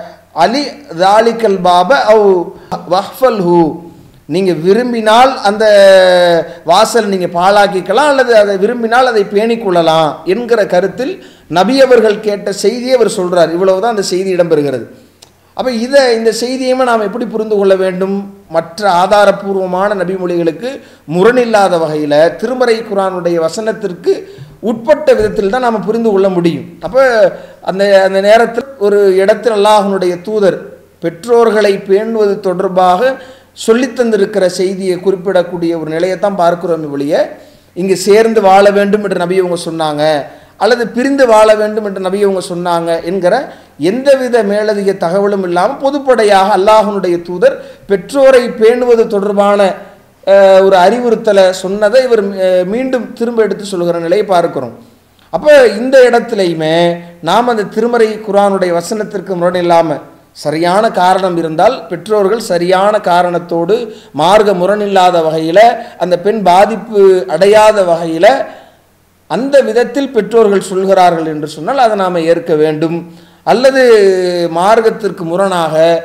Speaker 2: அலி தாலிக்கல் பாப அவ் வஹ்ஃபல் ஹூ நீங்கள் விரும்பினால் அந்த வாசல் நீங்கள் பாழாக்கிக்கலாம் அல்லது அதை விரும்பினால் அதை பேணிக்கொள்ளலாம் என்கிற கருத்தில் நபி அவர்கள் கேட்ட செய்தியை அவர் சொல்றார் இவ்வளவுதான் அந்த செய்தி இடம்பெறுகிறது அப்போ இதை இந்த செய்தியுமே நாம் எப்படி புரிந்து கொள்ள வேண்டும் மற்ற ஆதாரபூர்வமான நபிமொழிகளுக்கு முரணில்லாத வகையில் திருமறை குரானுடைய வசனத்திற்கு உட்பட்ட விதத்தில் தான் நாம் புரிந்து கொள்ள முடியும் அப்போ அந்த அந்த நேரத்தில் ஒரு இடத்தில் அல்லாஹனுடைய தூதர் பெற்றோர்களை பேணுவது தொடர்பாக சொல்லித் தந்திருக்கிற செய்தியை குறிப்பிடக்கூடிய ஒரு நிலையைத்தான் பார்க்கிறோம் ஒழிய இங்கு சேர்ந்து வாழ வேண்டும் என்று நபி அவங்க சொன்னாங்க அல்லது பிரிந்து வாழ வேண்டும் என்று நபி அவங்க சொன்னாங்க என்கிற எந்தவித மேலதிக தகவலும் இல்லாமல் பொதுப்படையாக அல்லாஹனுடைய தூதர் பெற்றோரை பேணுவது தொடர்பான அஹ், ஒரு அறிவுறுத்தலை சொன்னதை இவர் அஹ், மீண்டும் திரும்ப எடுத்து சொல்கிற நிலையை பார்க்கிறோம் அப்போ இந்த இடத்துலையுமே நாம் அந்த திருமறை குரானுடைய வசனத்திற்கு முரண் இல்லாமல் சரியான காரணம் இருந்தால் பெற்றோர்கள் சரியான காரணத்தோடு மார்க்க முரணில்லாத வகையில் அந்த பெண் பாதிப்பு அடையாத வகையில் அந்த விதத்தில் பெற்றோர்கள் சொல்கிறார்கள் என்று சொன்னால் அதை நாம் ஏற்க வேண்டும் அல்லது மார்க்கத்திற்கு முரணாக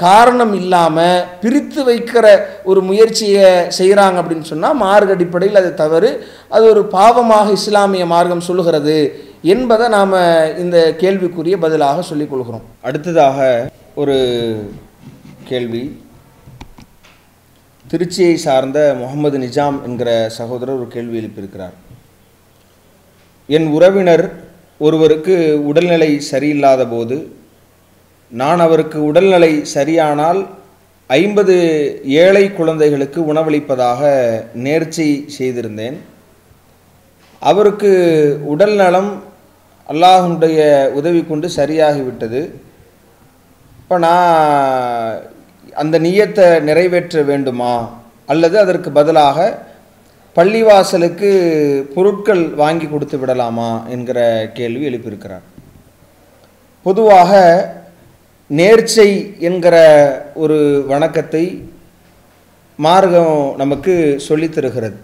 Speaker 2: காரணம் இல்லாமல் பிரித்து வைக்கிற ஒரு முயற்சியை செய்கிறாங்க அப்படின்னு சொன்னால் மார்க் அடிப்படையில் அது தவறு அது ஒரு பாவமாக இஸ்லாமிய மார்க்கம் சொல்லுகிறது என்பதை நாம் இந்த கேள்விக்குரிய பதிலாக சொல்லிக் கொள்கிறோம் அடுத்ததாக ஒரு கேள்வி திருச்சியை சார்ந்த முகமது நிஜாம் என்கிற சகோதரர் ஒரு கேள்வி எழுப்பியிருக்கிறார் என் உறவினர் ஒருவருக்கு உடல்நிலை சரியில்லாத போது நான் அவருக்கு உடல்நிலை சரியானால் ஐம்பது ஏழை குழந்தைகளுக்கு உணவளிப்பதாக நேர்ச்சி செய்திருந்தேன் அவருக்கு உடல் நலம் அல்லாஹுடைய உதவி கொண்டு சரியாகிவிட்டது இப்போ நான் அந்த நியத்தை நிறைவேற்ற வேண்டுமா அல்லது அதற்கு பதிலாக பள்ளிவாசலுக்கு பொருட்கள் வாங்கி கொடுத்து விடலாமா என்கிற கேள்வி எழுப்பியிருக்கிறார் பொதுவாக நேர்ச்சை என்கிற ஒரு வணக்கத்தை மார்க்கம் நமக்கு சொல்லித் தருகிறது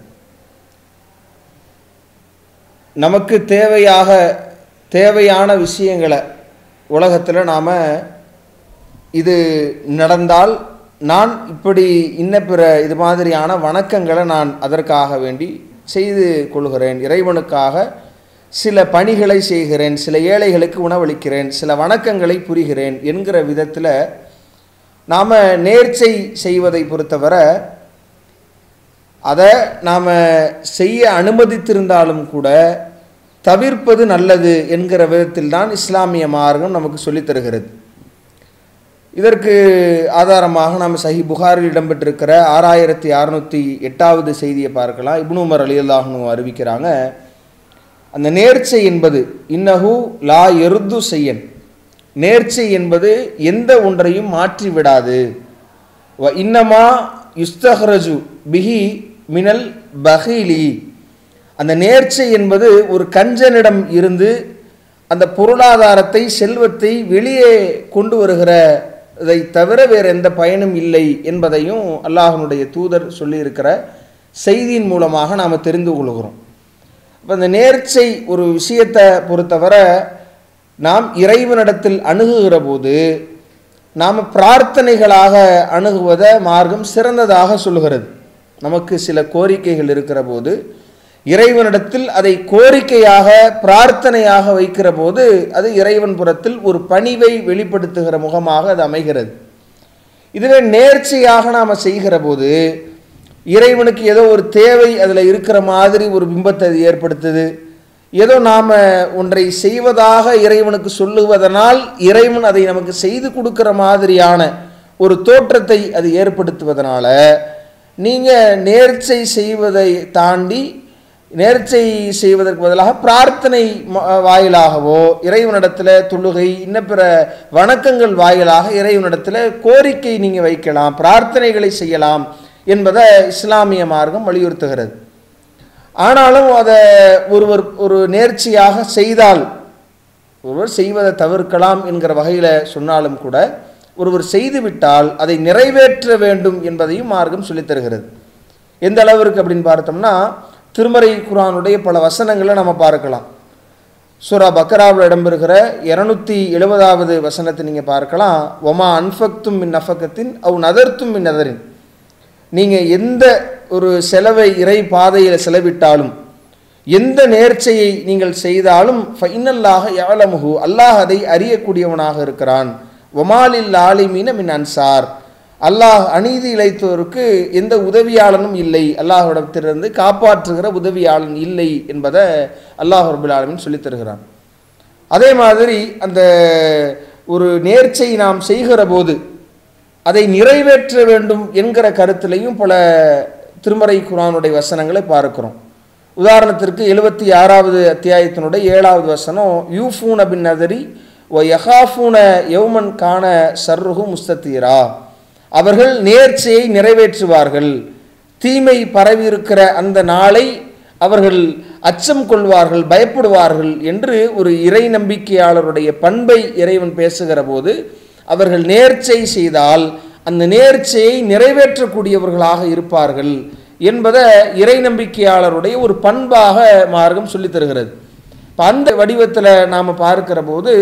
Speaker 2: நமக்கு தேவையாக தேவையான விஷயங்களை உலகத்தில் நாம் இது நடந்தால் நான் இப்படி இன்ன பிற இது மாதிரியான வணக்கங்களை நான் அதற்காக வேண்டி செய்து கொள்கிறேன் இறைவனுக்காக சில பணிகளை செய்கிறேன் சில ஏழைகளுக்கு உணவளிக்கிறேன் சில வணக்கங்களை புரிகிறேன் என்கிற விதத்தில் நாம் நேர்ச்சை செய்வதை பொறுத்தவரை அதை நாம் செய்ய அனுமதித்திருந்தாலும் கூட தவிர்ப்பது நல்லது என்கிற விதத்தில் தான் இஸ்லாமிய மார்க்கம் நமக்கு சொல்லித் தருகிறது இதற்கு ஆதாரமாக நாம் சஹி புகாரில் இடம்பெற்றிருக்கிற ஆறாயிரத்தி அறுநூற்றி எட்டாவது செய்தியை பார்க்கலாம் இப்னு உமர் அலி அல்லாஹ்னு அறிவிக்கிறாங்க அந்த நேர்ச்சை என்பது இன்னஹு லா எருது செய்யன் நேர்ச்சை என்பது எந்த ஒன்றையும் மாற்றி விடாது வ இன்னமா யுஸ்தஹ்ரஜு பிஹி மினல் பஹீலி அந்த நேர்ச்சை என்பது ஒரு கஞ்சனிடம் இருந்து அந்த பொருளாதாரத்தை செல்வத்தை வெளியே கொண்டு வருகிற இதை தவிர வேறு எந்த பயனும் இல்லை என்பதையும் அல்லாஹனுடைய தூதர் சொல்லியிருக்கிற செய்தியின் மூலமாக நாம் தெரிந்து கொள்கிறோம் அப்போ இந்த நேர்ச்சை ஒரு விஷயத்தை பொறுத்தவரை நாம் இறைவனிடத்தில் அணுகுகிற போது நாம் பிரார்த்தனைகளாக அணுகுவதை மார்க்கம் சிறந்ததாக சொல்லுகிறது நமக்கு சில கோரிக்கைகள் இருக்கிற போது இறைவனிடத்தில் அதை கோரிக்கையாக பிரார்த்தனையாக வைக்கிற போது அது இறைவன் புறத்தில் ஒரு பணிவை வெளிப்படுத்துகிற முகமாக அது அமைகிறது இதுவே நேர்ச்சையாக நாம் செய்கிற போது இறைவனுக்கு ஏதோ ஒரு தேவை அதில் இருக்கிற மாதிரி ஒரு பிம்பத்தை அது ஏற்படுத்துது ஏதோ நாம் ஒன்றை செய்வதாக இறைவனுக்கு சொல்லுவதனால் இறைவன் அதை நமக்கு செய்து கொடுக்கிற மாதிரியான ஒரு தோற்றத்தை அது ஏற்படுத்துவதனால நீங்கள் நேர்ச்சை செய்வதை தாண்டி நேர்ச்சை செய்வதற்கு பதிலாக பிரார்த்தனை ம- வாயிலாகவோ இறைவனிடத்தில் தொழுகை இன்ன பிற வணக்கங்கள் வாயிலாக இறைவனிடத்தில் கோரிக்கை நீங்கள் வைக்கலாம் பிரார்த்தனைகளை செய்யலாம் என்பதை இஸ்லாமிய மார்க்கம் வலியுறுத்துகிறது ஆனாலும் அதை ஒருவர் ஒரு நேர்ச்சியாக செய்தால் ஒருவர் செய்வதை தவிர்க்கலாம் என்கிற வகையில் சொன்னாலும் கூட ஒருவர் செய்துவிட்டால் அதை நிறைவேற்ற வேண்டும் என்பதையும் மார்க்கம் சொல்லித் தருகிறது எந்த அளவிற்கு அப்படின்னு பார்த்தோம்னா திருமறை குரானுடைய பல வசனங்களை நம்ம பார்க்கலாம் சூரா பக்கராவில் இடம்பெறுகிற இரநூத்தி எழுபதாவது வசனத்தை நீங்கள் பார்க்கலாம் ஒமா அன்ஃபக்தும் மின் நஃபக்கத்தின் அவ் நதர்த்தும் மின் நதரின் நீங்கள் எந்த ஒரு செலவை இறை பாதையில் செலவிட்டாலும் எந்த நேர்ச்சையை நீங்கள் செய்தாலும் ஃபைனல்லாக யாலமுகு அல்லாஹ் அதை அறியக்கூடியவனாக இருக்கிறான் ஒமாலில் ஆலிமீன மின் அன்சார் அல்லாஹ் அநீதி இழைத்தோருக்கு எந்த உதவியாளனும் இல்லை அல்லாஹ்விடத்திலிருந்து காப்பாற்றுகிற உதவியாளன் இல்லை என்பதை அல்லாஹ் ரபுல் ஆலமீன் சொல்லித் தருகிறான் அதே மாதிரி அந்த ஒரு நேர்ச்சை நாம் செய்கிற போது அதை நிறைவேற்ற வேண்டும் என்கிற கருத்திலையும் பல திருமறை குரானுடைய வசனங்களை பார்க்கிறோம் உதாரணத்திற்கு எழுபத்தி ஆறாவது அத்தியாயத்தினுடைய ஏழாவது வசனம் யூஃபூன பின் நதரி ஒ யஹாஃபூன யௌமன் கான சர்ருகு முஸ்தத்தீரா அவர்கள் நேர்ச்சையை நிறைவேற்றுவார்கள் தீமை பரவியிருக்கிற அந்த நாளை அவர்கள் அச்சம் கொள்வார்கள் பயப்படுவார்கள் என்று ஒரு இறை நம்பிக்கையாளருடைய பண்பை இறைவன் பேசுகிற போது அவர்கள் நேர்ச்சை செய்தால் அந்த நேர்ச்சையை நிறைவேற்றக்கூடியவர்களாக இருப்பார்கள் என்பதை இறை நம்பிக்கையாளருடைய ஒரு பண்பாக மார்க்கம் சொல்லித் தருகிறது இப்போ அந்த வடிவத்தில் நாம் பார்க்கிற போது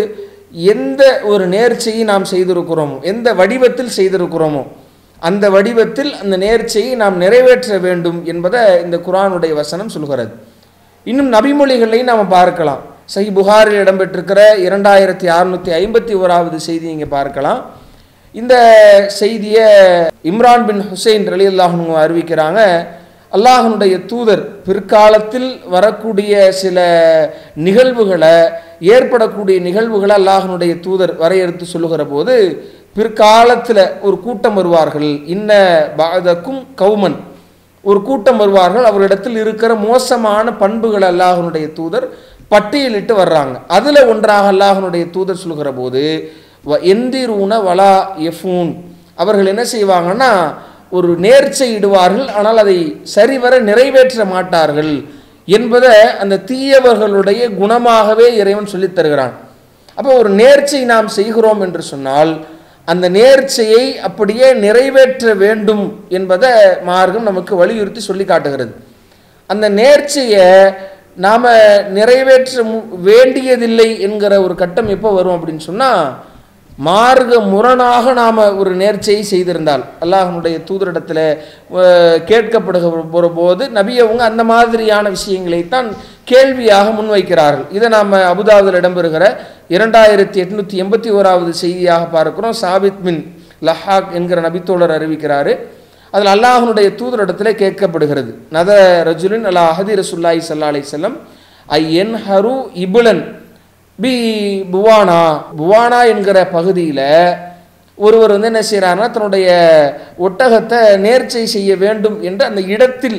Speaker 2: எந்த ஒரு நேர்ச்சையை நாம் செய்திருக்கிறோமோ எந்த வடிவத்தில் செய்திருக்கிறோமோ அந்த வடிவத்தில் அந்த நேர்ச்சையை நாம் நிறைவேற்ற வேண்டும் என்பதை இந்த குரானுடைய வசனம் சொல்கிறது இன்னும் நபிமொழிகளையும் நாம் பார்க்கலாம் சஹி புகாரில் இடம்பெற்றிருக்கிற இரண்டாயிரத்தி அறுநூற்றி ஐம்பத்தி ஓராவது செய்தி இங்கே பார்க்கலாம் இந்த செய்தியை இம்ரான் பின் ஹுசைன் ரலி அல்லாஹனு அறிவிக்கிறாங்க அல்லாஹனுடைய தூதர் பிற்காலத்தில் வரக்கூடிய சில நிகழ்வுகளை ஏற்படக்கூடிய நிகழ்வுகளை அல்லாஹனுடைய தூதர் வரையறுத்து சொல்லுகிற போது பிற்காலத்தில் ஒரு கூட்டம் வருவார்கள் இன்ன பாதக்கும் கௌமன் ஒரு கூட்டம் வருவார்கள் அவரிடத்தில் இருக்கிற மோசமான பண்புகள் அல்லாஹனுடைய தூதர் பட்டியலிட்டு வர்றாங்க அதில் ஒன்றாக அல்லாஹனுடைய தூதர் சொல்கிற போது வ எந்திரூன வலா எஃபூன் அவர்கள் என்ன செய்வாங்கன்னா ஒரு நேர்ச்சை இடுவார்கள் ஆனால் அதை சரிவர நிறைவேற்ற மாட்டார்கள் என்பதை அந்த தீயவர்களுடைய குணமாகவே இறைவன் சொல்லித் தருகிறான் அப்போ ஒரு நேர்ச்சை நாம் செய்கிறோம் என்று சொன்னால் அந்த நேர்ச்சையை அப்படியே நிறைவேற்ற வேண்டும் என்பதை மார்க்கம் நமக்கு வலியுறுத்தி சொல்லி காட்டுகிறது அந்த நேர்ச்சையை நாம் நிறைவேற்ற மு- வேண்டியதில்லை என்கிற ஒரு கட்டம் எப்போ வரும் அப்படின்னு சொன்னால் மார்க்க முரணாக நாம் ஒரு நேர்ச்சையை செய்திருந்தால் அல்லாஹனுடைய தூதரிடத்தில் அஹ், கேட்கப்படுகிற போது நபி அவங்க அந்த மாதிரியான விஷயங்களைத்தான் கேள்வியாக முன்வைக்கிறார்கள் இதை நாம் அபுதாபில் இடம்பெறுகிற இரண்டாயிரத்தி எட்நூற்றி எண்பத்தி ஓராவது செய்தியாக பார்க்கிறோம் சாபித் பின் லஹாக் என்கிற நபித்தோழர் அறிவிக்கிறாரு அதில் அல்லாஹனுடைய தூதரிடத்தில் கேட்கப்படுகிறது நத ரஜுலின் அல்லா அஹதி ரசுல்லாய் சல்லா அலி செல்லம் ஐ என் ஹரு இபுலன் பி புவானா புவானா என்கிற பகுதியில் ஒருவர் வந்து என்ன செய்கிறாருன்னா தன்னுடைய ஒட்டகத்தை நேர்ச்சை செய்ய வேண்டும் என்று அந்த இடத்தில்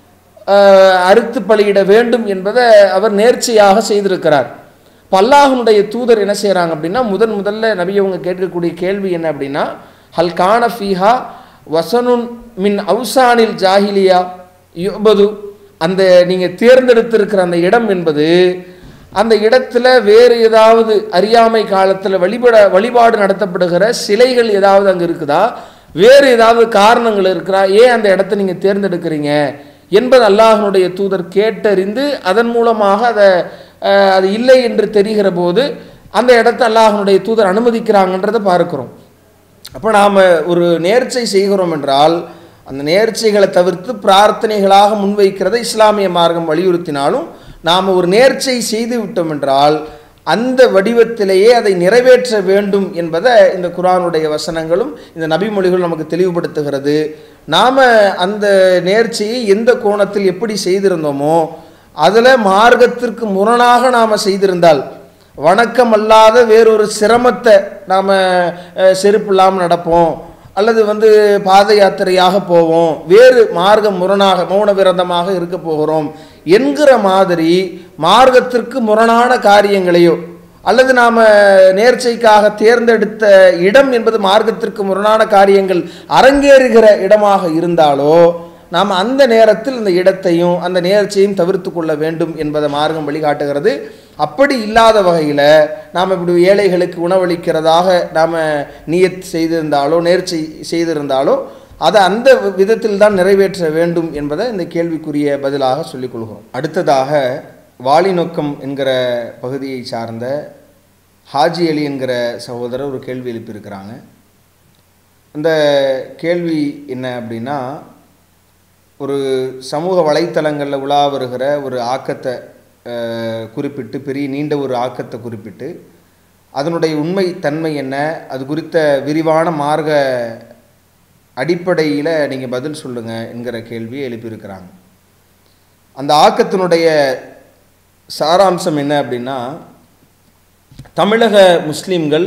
Speaker 2: ஆஹ், அறுத்து பலியிட வேண்டும் என்பதை அவர் நேர்ச்சையாக செய்திருக்கிறார் இப்போ அல்லாஹ்வுடைய தூதர் என்ன செய்கிறாங்க அப்படின்னா முதன் முதல்ல நபி அவங்க கேட்கக்கூடிய கேள்வி என்ன அப்படின்னா ஹல் கான ஃபீஹா வசனுன் மின் அவுசானில் ஜாஹிலியா யுபது அந்த நீங்கள் தேர்ந்தெடுத்திருக்கிற அந்த இடம் என்பது அந்த இடத்துல வேறு ஏதாவது அறியாமை காலத்தில் வழிபட வழிபாடு நடத்தப்படுகிற சிலைகள் ஏதாவது அங்கே இருக்குதா வேறு ஏதாவது காரணங்கள் இருக்கிறா ஏன் அந்த இடத்த நீங்கள் தேர்ந்தெடுக்கிறீங்க என்பது அல்லாஹ்வுடைய தூதர் கேட்டறிந்து அதன் மூலமாக அதை அஹ், அது இல்லை என்று தெரிகிற போது அந்த இடத்த அல்லாஹ்வுடைய தூதர் அனுமதிக்கிறாங்கன்றதை பார்க்கிறோம் அப்போ நாம் ஒரு நேர்ச்சை செய்கிறோம் என்றால் அந்த நேர்ச்சைகளை தவிர்த்து பிரார்த்தனைகளாக முன்வைக்கிறதை இஸ்லாமிய மார்க்கம் வலியுறுத்தினாலும் நாம் ஒரு நேர்ச்சை செய்து விட்டோம் என்றால் அந்த வடிவத்திலேயே அதை நிறைவேற்ற வேண்டும் என்பதை இந்த குரானுடைய வசனங்களும் இந்த நபிமொழிகளும் நமக்கு தெளிவுபடுத்துகிறது நாம் அந்த நேர்ச்சையை எந்த கோணத்தில் எப்படி செய்திருந்தோமோ அதில் மார்க்கத்திற்கு முரணாக நாம் செய்திருந்தால் வணக்கம் அல்லாத வேறொரு சிரமத்தை நாம் செருப்பு இல்லாமல் நடப்போம் அல்லது வந்து பாத யாத்திரையாக போவோம் வேறு மார்க்கம் முரணாக மௌன விரதமாக இருக்க போகிறோம் என்கிற மாதிரி மார்க்கத்திற்கு முரணான காரியங்களையோ அல்லது நாம் நேர்ச்சைக்காக தேர்ந்தெடுத்த இடம் என்பது மார்க்கத்திற்கு முரணான காரியங்கள் அரங்கேறுகிற இடமாக இருந்தாலோ நாம் அந்த நேரத்தில் அந்த இடத்தையும் அந்த நேர்ச்சையும் தவிர்த்து கொள்ள வேண்டும் என்பதை மார்க்கம் வழிகாட்டுகிறது அப்படி இல்லாத வகையில் நாம் இப்படி ஏழைகளுக்கு உணவளிக்கிறதாக நாம் நியத் செய்திருந்தாலோ நேர்ச்சை செய்திருந்தாலோ அதை அந்த விதத்தில் தான் நிறைவேற்ற வேண்டும் என்பதை இந்த கேள்விக்குரிய பதிலாக சொல்லிக் கொள்கிறோம் அடுத்ததாக வாலிநோக்கம் என்கிற பகுதியை சார்ந்த ஹாஜி அலி என்கிற சகோதரர் ஒரு கேள்வி எழுப்பியிருக்கிறாங்க அந்த கேள்வி என்ன அப்படின்னா ஒரு சமூக வலைத்தளங்களில் உலா வருகிற ஒரு ஆக்கத்தை அஹ், குறிப்பிட்டு பெரிய நீண்ட ஒரு ஆக்கத்தை குறிப்பிட்டு அதனுடைய உண்மை தன்மை என்ன அது குறித்த விரிவான மார்க்க அடிப்படையில் நீங்கள் பதில் சொல்லுங்கள் என்கிற கேள்வியை எழுப்பியிருக்கிறாங்க அந்த ஆக்கத்தினுடைய சாராம்சம் என்ன அப்படின்னா தமிழக முஸ்லீம்கள்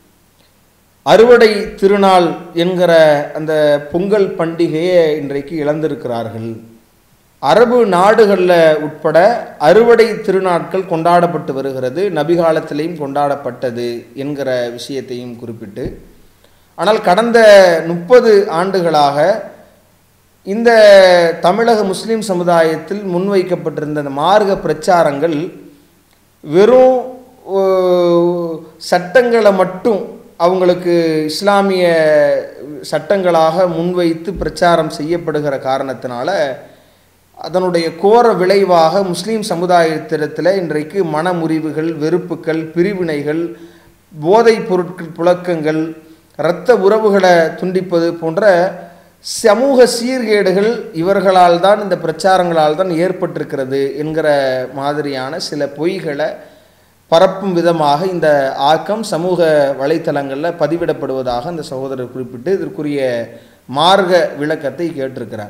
Speaker 2: அறுவடை திருநாள் என்கிற அந்த பொங்கல் பண்டிகையை இன்றைக்கு இழந்திருக்கிறார்கள் அரபு நாடுகளில் உட்பட அறுவடை திருநாட்கள் கொண்டாடப்பட்டு வருகிறது நபிகாலத்திலையும் கொண்டாடப்பட்டது என்கிற விஷயத்தையும் குறிப்பிட்டு ஆனால் கடந்த முப்பது ஆண்டுகளாக இந்த தமிழக முஸ்லீம் சமுதாயத்தில் முன்வைக்கப்பட்டிருந்த அந்த மார்க்க பிரச்சாரங்கள் வெறும் ஓ, சட்டங்களை மட்டும் அவங்களுக்கு இஸ்லாமிய சட்டங்களாக முன்வைத்து பிரச்சாரம் செய்யப்படுகிற காரணத்தினால அதனுடைய கோர விளைவாக முஸ்லீம் சமுதாயத்திடத்தில் இன்றைக்கு மனமுறிவுகள் வெறுப்புகள் பிரிவினைகள் போதைப் பொருட்கள் புழக்கங்கள் இரத்த உறவுகளை துண்டிப்பது போன்ற சமூக சீர்கேடுகள் இவர்களால் தான் இந்த பிரச்சாரங்களால் தான் ஏற்பட்டிருக்கிறது என்கிற மாதிரியான சில பொய்களை பரப்பும் விதமாக இந்த ஆக்கம் சமூக வலைத்தளங்களில் பதிவிடப்படுவதாக அந்த சகோதரர் குறிப்பிட்டு இதற்குரிய மார்க்க விளக்கத்தை கேட்டிருக்கிறார்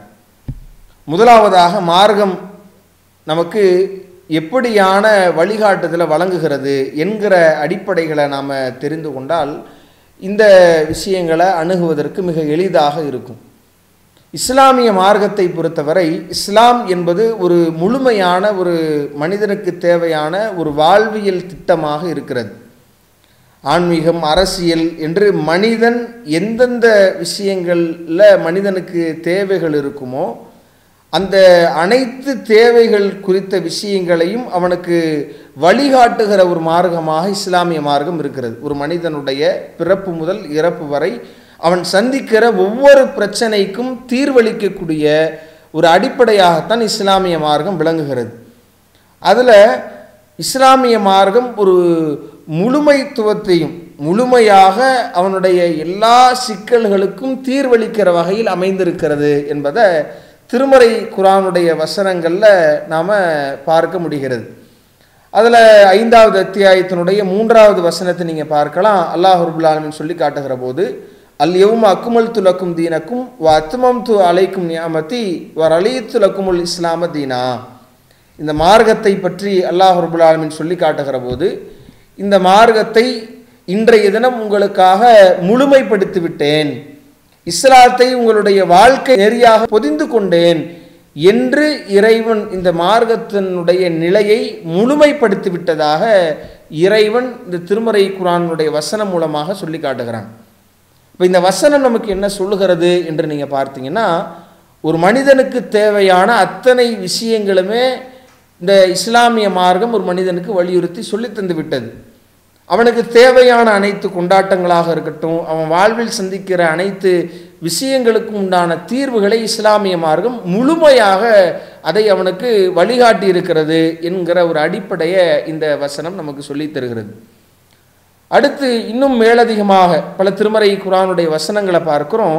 Speaker 2: முதலாவதாக மார்க்கம் நமக்கு எப்படியான வழிகாட்டுதலை வழங்குகிறது என்கிற அடிப்படைகளை நாம் தெரிந்து கொண்டால் இந்த விஷயங்களை அணுகுவதற்கு மிக எளிதாக இருக்கும் இஸ்லாமிய மார்க்கத்தை பொறுத்தவரை இஸ்லாம் என்பது ஒரு முழுமையான ஒரு மனிதனுக்கு தேவையான ஒரு வாழ்வியல் திட்டமாக இருக்கிறது ஆன்மீகம் அரசியல் என்று மனிதன் எந்தெந்த விஷயங்களில் மனிதனுக்கு தேவைகள் இருக்குமோ அந்த அனைத்து தேவைகள் குறித்த விஷயங்களையும் அவனுக்கு வழிகாட்டுகிற ஒரு மார்க்கமாக இஸ்லாமிய மார்க்கம் இருக்கிறது ஒரு மனிதனுடைய பிறப்பு முதல் இறப்பு வரை அவன் சந்திக்கிற ஒவ்வொரு பிரச்சனைக்கும் தீர்வளிக்கக்கூடிய ஒரு அடிப்படையாகத்தான் இஸ்லாமிய மார்க்கம் விளங்குகிறது அதில் இஸ்லாமிய மார்க்கம் ஒரு முழுமைத்துவத்தையும் முழுமையாக அவனுடைய எல்லா சிக்கல்களுக்கும் தீர்வளிக்கிற வகையில் அமைந்திருக்கிறது என்பதை திருமறை குரானுடைய வசனங்களில் நாம் பார்க்க முடிகிறது அதில் ஐந்தாவது அத்தியாயத்தினுடைய மூன்றாவது வசனத்தை நீங்கள் பார்க்கலாம் அல்லாஹ் ரபுல்லாலமின் சொல்லி காட்டுகிற போது அல்யவும் அக்குமல் துலக்கும் தீனக்கும் வ அத்துமம் து அலைக்கும் நியாமத்தி வர் அலி துலக்குமுல் இஸ்லாம தீனா இந்த மார்க்கத்தை பற்றி அல்லாஹ் ரபுல்லாலமின் சொல்லி காட்டுகிற போது இந்த மார்க்கத்தை இன்றைய தினம் உங்களுக்காக முழுமைப்படுத்தி விட்டேன் இஸ்லாத்தை உங்களுடைய வாழ்க்கை நெறியாக பொதிந்து கொண்டேன் என்று இறைவன் இந்த மார்க்கத்தினுடைய நிலையை முழுமைப்படுத்தி விட்டதாக இறைவன் இந்த திருமறை குரானுடைய வசனம் மூலமாக சொல்லி காட்டுகிறான் இப்போ இந்த வசனம் நமக்கு என்ன சொல்லுகிறது என்று நீங்கள் பார்த்தீங்கன்னா ஒரு மனிதனுக்கு தேவையான அத்தனை விஷயங்களுமே இந்த இஸ்லாமிய மார்க்கம் ஒரு மனிதனுக்கு வலியுறுத்தி சொல்லி தந்து விட்டது அவனுக்கு தேவையான அனைத்து கொண்டாட்டங்களாக இருக்கட்டும் அவன் வாழ்வில் சந்திக்கிற அனைத்து விஷயங்களுக்கும் உண்டான தீர்வுகளை இஸ்லாமிய மார்க்கம் முழுமையாக அதை அவனுக்கு வழிகாட்டி இருக்கிறது என்கிற ஒரு அடிப்படையை இந்த வசனம் நமக்கு சொல்லித் தருகிறது அடுத்து இன்னும் மேலதிகமாக பல திருமறை குரானுடைய வசனங்களை பார்க்கிறோம்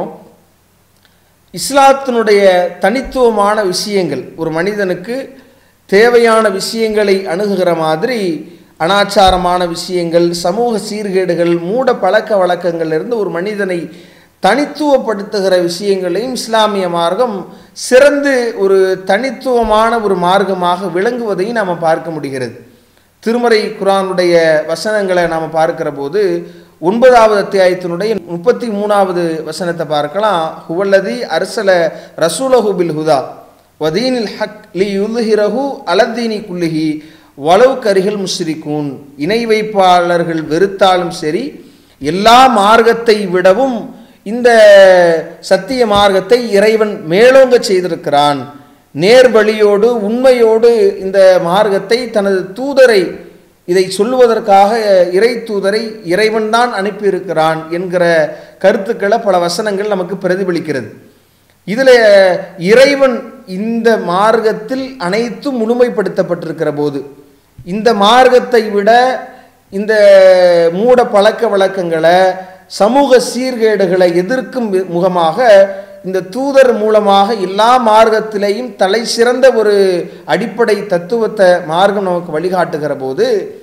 Speaker 2: இஸ்லாத்தினுடைய தனித்துவமான விஷயங்கள் ஒரு மனிதனுக்கு தேவையான விஷயங்களை அணுகுகிற மாதிரி அனாச்சாரமான விஷயங்கள் சமூக சீர்கேடுகள் மூட பழக்க வழக்கங்களிலிருந்து ஒரு மனிதனை தனித்துவப்படுத்துகிற விஷயங்களையும் இஸ்லாமிய மார்க்கம் சிறந்து ஒரு தனித்துவமான ஒரு மார்க்கமாக விளங்குவதையும் நாம் பார்க்க முடிகிறது திருமறை குரானுடைய வசனங்களை நாம் பார்க்கிற போது ஒன்பதாவது அத்தியாயத்தினுடைய முப்பத்தி மூணாவது வசனத்தை பார்க்கலாம் ஹுவல்லதி அரசல ரசூலஹு பில் ஹுதா வதீனில் ஹக் லி யுல்ஹிரஹு அலத்தீனி குல்லிஹி வலவு கரிகள் முஸ்ரிக்கூன் இணை வைப்பாளர்கள் வெறுத்தாலும் சரி எல்லா மார்க்கத்தை விடவும் இந்த சத்திய மார்க்கத்தை இறைவன் மேலோங்க செய்திருக்கிறான் நேர்வழியோடு உண்மையோடு இந்த மார்க்கத்தை தனது தூதரை இதை சொல்லுவதற்காக இறை தூதரை இறைவன் தான் அனுப்பியிருக்கிறான் என்கிற கருத்துக்களை பல வசனங்கள் நமக்கு பிரதிபலிக்கிறது இதில் இறைவன் இந்த மார்க்கத்தில் அனைத்தும் முழுமைப்படுத்தப்பட்டிருக்கிற போது இந்த மார்க்கத்தை விட இந்த மூட பழக்க வழக்கங்களை சமூக சீர்கேடுகளை எதிர்க்கும் முகமாக இந்த தூதர் மூலமாக எல்லா மார்க்கத்திலேயும் தலை சிறந்த ஒரு அடிப்படை தத்துவத்தை மார்க்கம் நமக்கு வழிகாட்டுகிற போது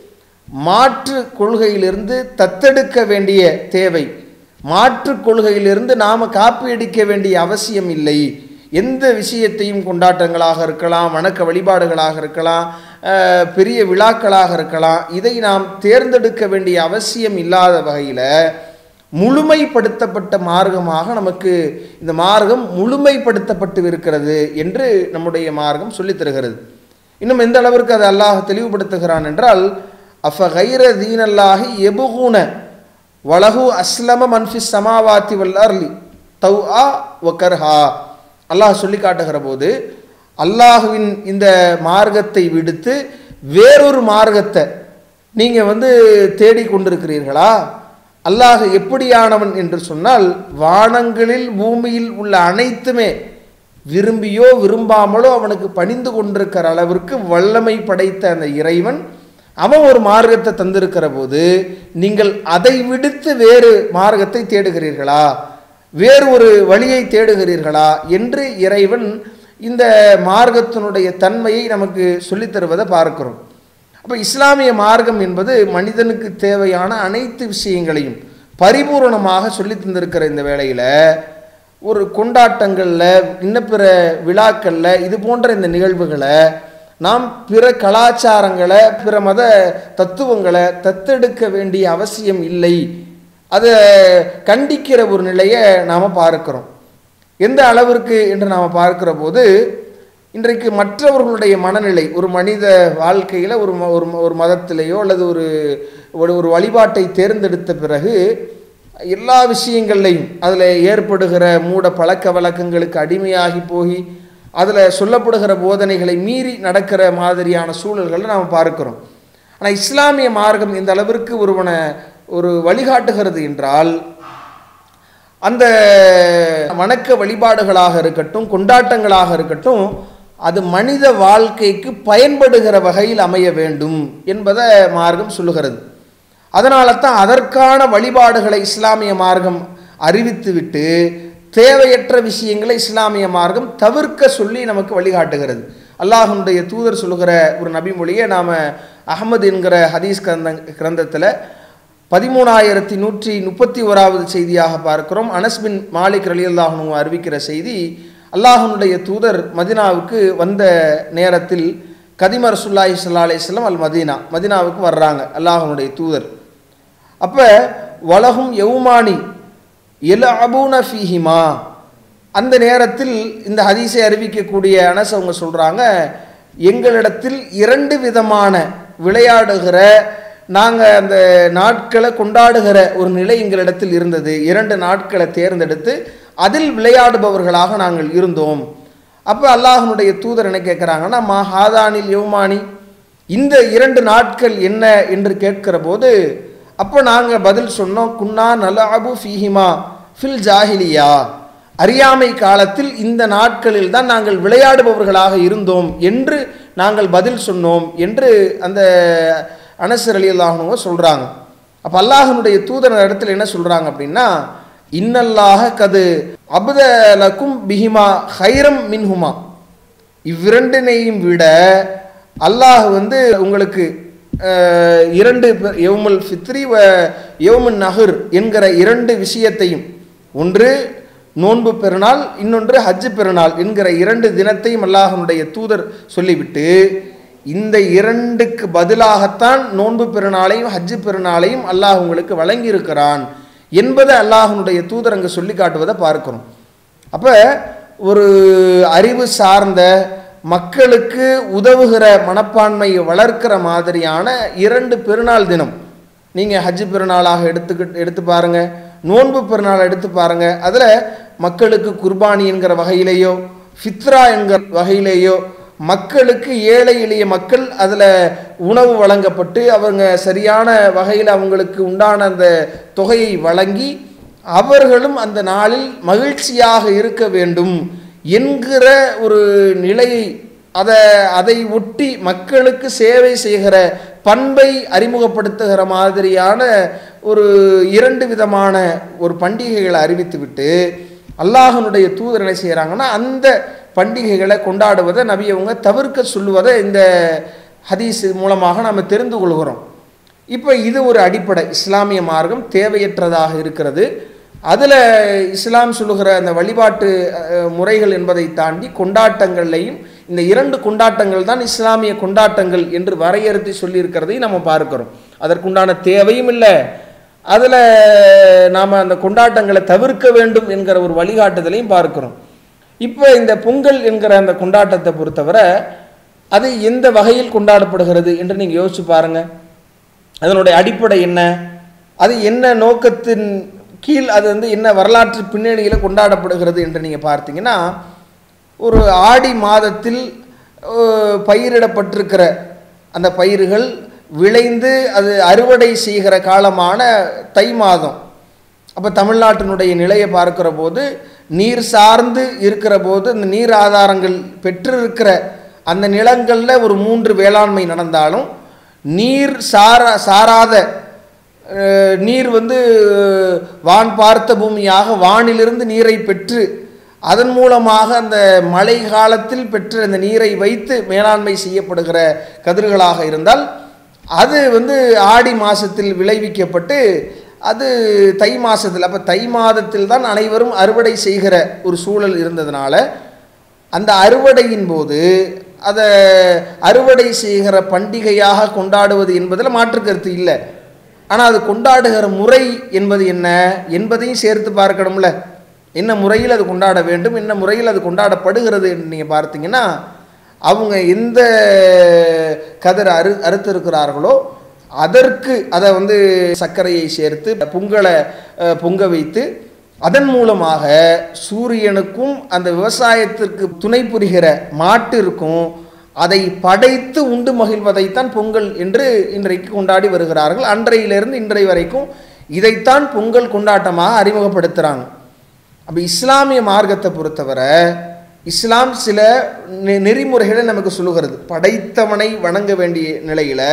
Speaker 2: மாற்று கொள்கையிலிருந்து தத்தெடுக்க வேண்டிய தேவை மாற்று கொள்கையிலிருந்து நாம் காப்பியடிக்க வேண்டிய அவசியம் இல்லை எந்த விஷயத்தையும் கொண்டாட்டங்களாக இருக்கலாம் வணக்க வழிபாடுகளாக இருக்கலாம் பெரிய விழாக்களாக இருக்கலாம் இதை நாம் தேர்ந்தெடுக்க வேண்டிய அவசியம் இல்லாத வகையில் முழுமைப்படுத்தப்பட்ட மார்க்கமாக நமக்கு இந்த மார்க்கம் முழுமைப்படுத்தப்பட்டு இருக்கிறது என்று நம்முடைய மார்க்கம் சொல்லித் தருகிறது இன்னும் எந்த அளவிற்கு அதை அல்லாஹ் தெளிவுபடுத்துகிறான் என்றால் அஃப கைர தீனல்லாஹி எபுகூன வலகு அஸ்லம மன்ஃபி சமாவாத்தி வல் அர்லி தவ் ஆ ஒக்கர்ஹா அல்லாஹ் சொல்லி காட்டுகிற போது அல்லாஹுவின் இந்த மார்க்கத்தை விடுத்து வேறொரு மார்க்கத்தை நீங்கள் வந்து தேடிக்கொண்டிருக்கிறீர்களா அல்லாஹ் எப்படியானவன் என்று சொன்னால் வானங்களில் பூமியில் உள்ள அனைத்துமே விரும்பியோ விரும்பாமலோ அவனுக்கு பணிந்து கொண்டிருக்கிற அளவிற்கு வல்லமை படைத்த அந்த இறைவன் அவன் ஒரு மார்க்கத்தை தந்திருக்கிற போது நீங்கள் அதை விடுத்து வேறு மார்க்கத்தை தேடுகிறீர்களா வேறு ஒரு வழியை தேடுகிறீர்களா என்று இறைவன் இந்த மார்க்கத்தினுடைய தன்மையை நமக்கு சொல்லித் தருவதை பார்க்கிறோம் அப்போ இஸ்லாமிய மார்க்கம் என்பது மனிதனுக்கு தேவையான அனைத்து விஷயங்களையும் பரிபூரணமாக சொல்லி தந்திருக்கிற இந்த வேளையில் ஒரு கொண்டாட்டங்களில் இன்னும் பிற விழாக்களில் இது போன்ற இந்த நிகழ்வுகளை நாம் பிற கலாச்சாரங்களை பிற மத தத்துவங்களை தத்தெடுக்க வேண்டிய அவசியம் இல்லை அதை கண்டிக்கிற ஒரு நிலையை நாம் பார்க்கிறோம் எந்த அளவிற்கு என்று நாம் பார்க்கிற போது இன்றைக்கு மற்றவர்களுடைய மனநிலை ஒரு மனித வாழ்க்கையில் ஒரு ம- ஒரு ம- ஒரு மதத்திலேயோ அல்லது ஒரு ஒரு ஒரு வழிபாட்டை தேர்ந்தெடுத்த பிறகு எல்லா விஷயங்கள்லையும் அதில் ஏற்படுகிற மூட பழக்க வழக்கங்களுக்கு அடிமையாகி போய் அதில் சொல்லப்படுகிற போதனைகளை மீறி நடக்கிற மாதிரியான சூழல்களை நாம் பார்க்கிறோம் ஆனால் இஸ்லாமிய மார்க்கம் இந்த அளவிற்கு ஒருவனை ஒரு வழிகாட்டுகிறது என்றால் அந்த வணக்க வழிபாடுகளாக இருக்கட்டும் கொண்டாட்டங்களாக இருக்கட்டும் அது மனித வாழ்க்கைக்கு பயன்படுகிற வகையில் அமைய வேண்டும் என்பதை மார்க்கம் சொல்லுகிறது அதனால தான் அதற்கான வழிபாடுகளை இஸ்லாமிய மார்க்கம் அறிவித்துவிட்டு தேவையற்ற விஷயங்களை இஸ்லாமிய மார்க்கம் தவிர்க்க சொல்லி நமக்கு வழிகாட்டுகிறது அல்லாஹ்வுடைய தூதர் சொல்லுகிற ஒரு நபிமொழியை நாம் அகமது என்கிற ஹதீஸ் கிரந்த கிரந்தத்தில் பதிமூணாயிரத்தி நூற்றி முப்பத்தி ஓராவது செய்தியாக பார்க்கிறோம் அனஸ் பின் மாலிக் ரலியல்லாஹு அறிவிக்கிற செய்தி அல்லாஹனுடைய தூதர் மதினாவுக்கு வந்த நேரத்தில் கதிம ரசுல்லாஹி ஸல்லல்லாஹு அலைஹி வஸல்லம் அல் மதீனா மதீனாவுக்கு வர்றாங்க அல்லாஹனுடைய தூதர் அப்போ வலகும் யவுமானி எல அபூன ஃபீஹிமா அந்த நேரத்தில் இந்த ஹதீஸை அறிவிக்கக்கூடிய அனஸ் அவங்க சொல்கிறாங்க எங்களிடத்தில் இரண்டு விதமான விளையாடுகிற நாங்கள் அந்த நாட்களை கொண்டாடுகிற ஒரு நிலை எங்களிடத்தில் இருந்தது இரண்டு நாட்களை தேர்ந்தெடுத்து அதில் விளையாடுபவர்களாக நாங்கள் இருந்தோம் அப்போ அல்லாஹனுடைய தூதர் என்ன கேட்குறாங்கன்னா மா ஹாதானில் யௌமானி இந்த இரண்டு நாட்கள் என்ன என்று கேட்கிற போது அப்போ நாங்கள் பதில் சொன்னோம் குன்னா நலாபு ஃபீஹிமா ஃபில் ஜாஹிலியா அறியாமை காலத்தில் இந்த நாட்களில் தான் நாங்கள் விளையாடுபவர்களாக இருந்தோம் என்று நாங்கள் பதில் சொன்னோம் என்று அந்த அனசர் அலி அல்லாஹனுவ சொல்கிறாங்க அப்போ அல்லாஹனுடைய தூதர் இடத்துல என்ன சொல்கிறாங்க அப்படின்னா இன்னல்லாக கது அபுதலக்கும் பிஹிமா ஹைரம் மின்ஹுமா இவ்விரண்டினையும் விட அல்லாஹ் வந்து உங்களுக்கு அஹ், இரண்டு பெ- யௌமுல் ஃபித்ரி வ யௌமுன் நஹர் என்கிற இரண்டு விஷயத்தையும் ஒன்று நோன்பு பெருநாள் இன்னொன்று ஹஜ்ஜு பெருநாள் என்கிற இரண்டு தினத்தையும் அல்லாஹனுடைய தூதர் சொல்லிவிட்டு இந்த இரண்டுக்கு பதிலாகத்தான் நோன்பு பெருநாளையும் ஹஜ்ஜு பெருநாளையும் அல்லாஹ் உங்களுக்கு வழங்கியிருக்கிறான் என்பதை அல்லாஹனுடைய தூதர் அங்கே சொல்லி காட்டுவதை பார்க்கிறோம் அப்போ ஒரு அறிவு சார்ந்த மக்களுக்கு உதவுகிற மனப்பான்மையை வளர்க்கிற மாதிரியான இரண்டு பெருநாள் தினம் நீங்கள் ஹஜ்ஜு பெருநாளாக எடுத்துக்கிட்டு எடுத்து பாருங்க நோன்பு பெருநாள் எடுத்து பாருங்க அதில் மக்களுக்கு குர்பானி என்கிற வகையிலேயோ ஃபித்ரா என்கிற வகையிலேயோ மக்களுக்கு ஏழை எளிய மக்கள் அதில் உணவு வழங்கப்பட்டு அவங்க சரியான வகையில் அவங்களுக்கு உண்டான அந்த தொகையை வழங்கி அவர்களும் அந்த நாளில் மகிழ்ச்சியாக இருக்க வேண்டும் என்கிற ஒரு நிலையை அதை அதை ஒட்டி மக்களுக்கு சேவை செய்கிற பண்பை அறிமுகப்படுத்துகிற மாதிரியான ஒரு இரண்டு விதமான ஒரு பண்டிகைகளை அறிவித்துவிட்டு அல்லாஹனுடைய தூதர் என்ன செய்கிறாங்கன்னா அந்த பண்டிகைகளை கொண்டாடுவதை நபி அவங்க தவிர்க்க சொல்லுவதை இந்த ஹதீஸ் மூலமாக நாம் தெரிந்து கொள்கிறோம் இப்போ இது ஒரு அடிப்படை இஸ்லாமிய மார்க்கம் தேவையற்றதாக இருக்கிறது அதில் இஸ்லாம் சொல்லுகிற அந்த வழிபாட்டு அஹ், முறைகள் என்பதை தாண்டி கொண்டாட்டங்கள்லையும் இந்த இரண்டு கொண்டாட்டங்கள் தான் இஸ்லாமிய கொண்டாட்டங்கள் என்று வரையறுத்து சொல்லியிருக்கிறதையும் நம்ம பார்க்கிறோம் அதற்குண்டான தேவையும் இல்லை அதில் நாம் அந்த கொண்டாட்டங்களை தவிர்க்க வேண்டும் என்கிற ஒரு வழிகாட்டுதலையும் பார்க்கிறோம் இப்போ இந்த பொங்கல் என்கிற அந்த கொண்டாட்டத்தை பொறுத்தவரை அது எந்த வகையில் கொண்டாடப்படுகிறது என்று நீங்கள் யோசிச்சு பாருங்க அதனுடைய அடிப்படை என்ன அது என்ன நோக்கத்தின் கீழ் அது வந்து என்ன வரலாற்று பின்னணியில் கொண்டாடப்படுகிறது என்று நீங்கள் பார்த்தீங்கன்னா ஒரு ஆடி மாதத்தில் அஹ், பயிரிடப்பட்டிருக்கிற அந்த பயிர்கள் விளைந்து அது அறுவடை செய்கிற காலமான தை மாதம் அப்போ தமிழ்நாட்டினுடைய நிலையை பார்க்கிற போது நீர் சார்ந்து இருக்கிற போது அந்த நீர் ஆதாரங்கள் பெற்றிருக்கிற அந்த நிலங்களில் ஒரு மூன்று வேளாண்மை நடந்தாலும் நீர் சாரா சாராத அஹ், நீர் வந்து வான் பார்த்த பூமியாக வானிலிருந்து நீரை பெற்று அதன் மூலமாக அந்த மழை காலத்தில் பெற்ற அந்த நீரை வைத்து மேலாண்மை செய்யப்படுகிற கதிர்களாக இருந்தால் அது வந்து ஆடி மாதத்தில் விளைவிக்கப்பட்டு அது தை மாதத்தில் அப்போ தை மாதத்தில் தான் அனைவரும் அறுவடை செய்கிற ஒரு சூழல் இருந்ததுனால அந்த அறுவடையின் போது அதை அறுவடை செய்கிற பண்டிகையாக கொண்டாடுவது என்பதில் மாற்று கருத்து இல்லை ஆனால் அது கொண்டாடுகிற முறை என்பது என்ன என்பதையும் சேர்த்து பார்க்கணும்ல என்ன முறையில் அது கொண்டாட வேண்டும் என்ன முறையில் அது கொண்டாடப்படுகிறது நீங்கள் பார்த்தீங்கன்னா அவங்க எந்த கதிர் அறு அறுத்திருக்கிறார்களோ அதற்கு அதை வந்து சர்க்கரையை சேர்த்து பொங்கலை அஹ், பொங்க வைத்து அதன் மூலமாக சூரியனுக்கும் அந்த விவசாயத்திற்கு துணை புரிகிற மாட்டிற்கும் அதை படைத்து உண்டு மகிழ்வதைத்தான் பொங்கல் என்று இன்றைக்கு கொண்டாடி வருகிறார்கள் அன்றையிலிருந்து இன்றைய வரைக்கும் இதைத்தான் பொங்கல் கொண்டாட்டமாக அறிமுகப்படுத்துகிறாங்க அப்போ இஸ்லாமிய மார்க்கத்தை பொறுத்தவரை இஸ்லாம் சில நெ- நெறிமுறைகளை நமக்கு சொல்லுகிறது படைத்தவனை வணங்க வேண்டிய நிலையில்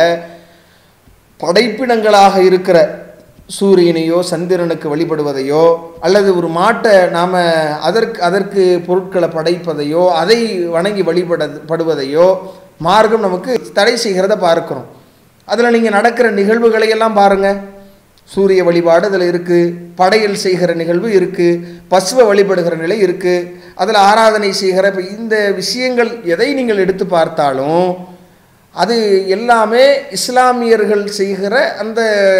Speaker 2: படைப்பிடங்களாக இருக்கிற சூரியனையோ சந்திரனுக்கு வழிபடுவதையோ அல்லது ஒரு மாட்டை நாம் அதற்கு அதற்கு பொருட்களை படைப்பதையோ அதை வணங்கி வழிபட படுவதையோ மார்க்கம் நமக்கு தடை செய்கிறத பார்க்கிறோம் அதில் நீங்கள் நடக்கிற நிகழ்வுகளை எல்லாம் பாருங்கள் சூரிய வழிபாடு அதில் இருக்குது படையல் செய்கிற நிகழ்வு இருக்குது பசுவை வழிபடுகிற நிலை இருக்குது அதில் ஆராதனை செய்கிற இப்போ இந்த விஷயங்கள் எதை நீங்கள் எடுத்து பார்த்தாலும் அது எல்லாமே இஸ்லாமியர்கள் செய்கிற அந்த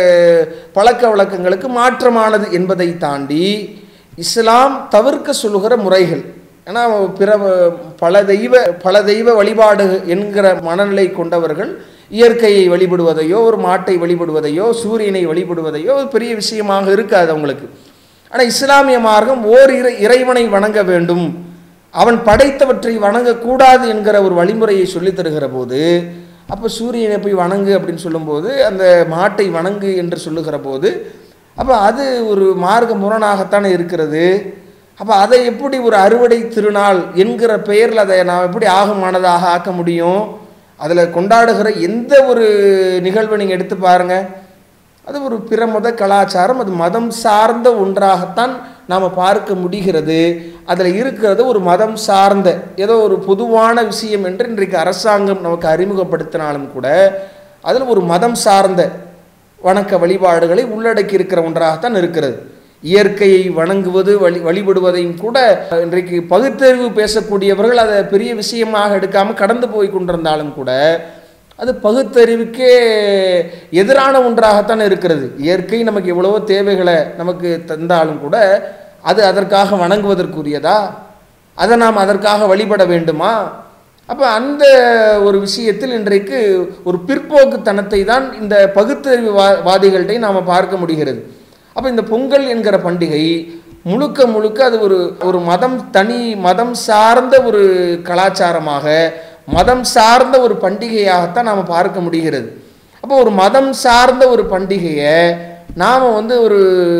Speaker 2: பழக்க வழக்கங்களுக்கு மாற்றமானது என்பதை தாண்டி இஸ்லாம் தவிர்க்க சொல்லுகிற முறைகள் ஏன்னா பிற பல தெய்வ பல தெய்வ வழிபாடு என்கிற மனநிலை கொண்டவர்கள் இயற்கையை வழிபடுவதையோ ஒரு மாட்டை வழிபடுவதையோ சூரியனை வழிபடுவதையோ ஒரு பெரிய விஷயமாக இருக்காது அவங்களுக்கு ஆனால் இஸ்லாமிய மார்க்கம் ஓர் இறை இறைவனை வணங்க வேண்டும் அவன் படைத்தவற்றை வணங்கக்கூடாது என்கிற ஒரு வழிமுறையை சொல்லித் தருகிற போது அப்போ சூரியனை போய் வணங்கு அப்படின்னு சொல்லும்போது அந்த மாட்டை வணங்கு என்று சொல்லுகிற போது அப்போ அது ஒரு மார்க்க முரணாகத்தானே இருக்கிறது அப்போ அதை எப்படி ஒரு அறுவடை திருநாள் என்கிற பெயரில் அதை நாம் எப்படி ஆகமானதாக ஆக்க முடியும் அதில் கொண்டாடுகிற எந்த ஒரு நிகழ்வை நீங்கள் எடுத்து பாருங்கள் அது ஒரு பிற மத கலாச்சாரம் அது மதம் சார்ந்த ஒன்றாகத்தான் நாம் பார்க்க முடிகிறது அதில் இருக்கிறது ஒரு மதம் சார்ந்த ஏதோ ஒரு பொதுவான விஷயம் என்று இன்றைக்கு அரசாங்கம் நமக்கு அறிமுகப்படுத்தினாலும் கூட அதில் ஒரு மதம் சார்ந்த வணக்க வழிபாடுகளை உள்ளடக்கி இருக்கிற ஒன்றாகத்தான் இருக்கிறது இயற்கையை வணங்குவது வழி வழிபடுவதையும் கூட இன்றைக்கு பகுத்தறிவு பேசக்கூடியவர்கள் அதை பெரிய விஷயமாக எடுக்காமல் கடந்து போய் கொண்டிருந்தாலும் கூட அது பகுத்தறிவுக்கே எதிரான ஒன்றாகத்தான் இருக்கிறது இயற்கை நமக்கு எவ்வளவோ தேவைகளை நமக்கு தந்தாலும் கூட அது அதற்காக வணங்குவதற்குரியதா அதை நாம் அதற்காக வழிபட வேண்டுமா அப்போ அந்த ஒரு விஷயத்தில் இன்றைக்கு ஒரு பிற்போக்குத்தனத்தை தான் இந்த பகுத்தறிவு வா வாதிகள்கிட்ட நாம் பார்க்க முடிகிறது அப்போ இந்த பொங்கல் என்கிற பண்டிகை முழுக்க முழுக்க அது ஒரு ஒரு மதம் தனி மதம் சார்ந்த ஒரு கலாச்சாரமாக மதம் சார்ந்த ஒரு பண்டிகையாகத்தான் நாம் பார்க்க முடிகிறது அப்போ ஒரு மதம் சார்ந்த ஒரு பண்டிகையை நாம் வந்து ஒரு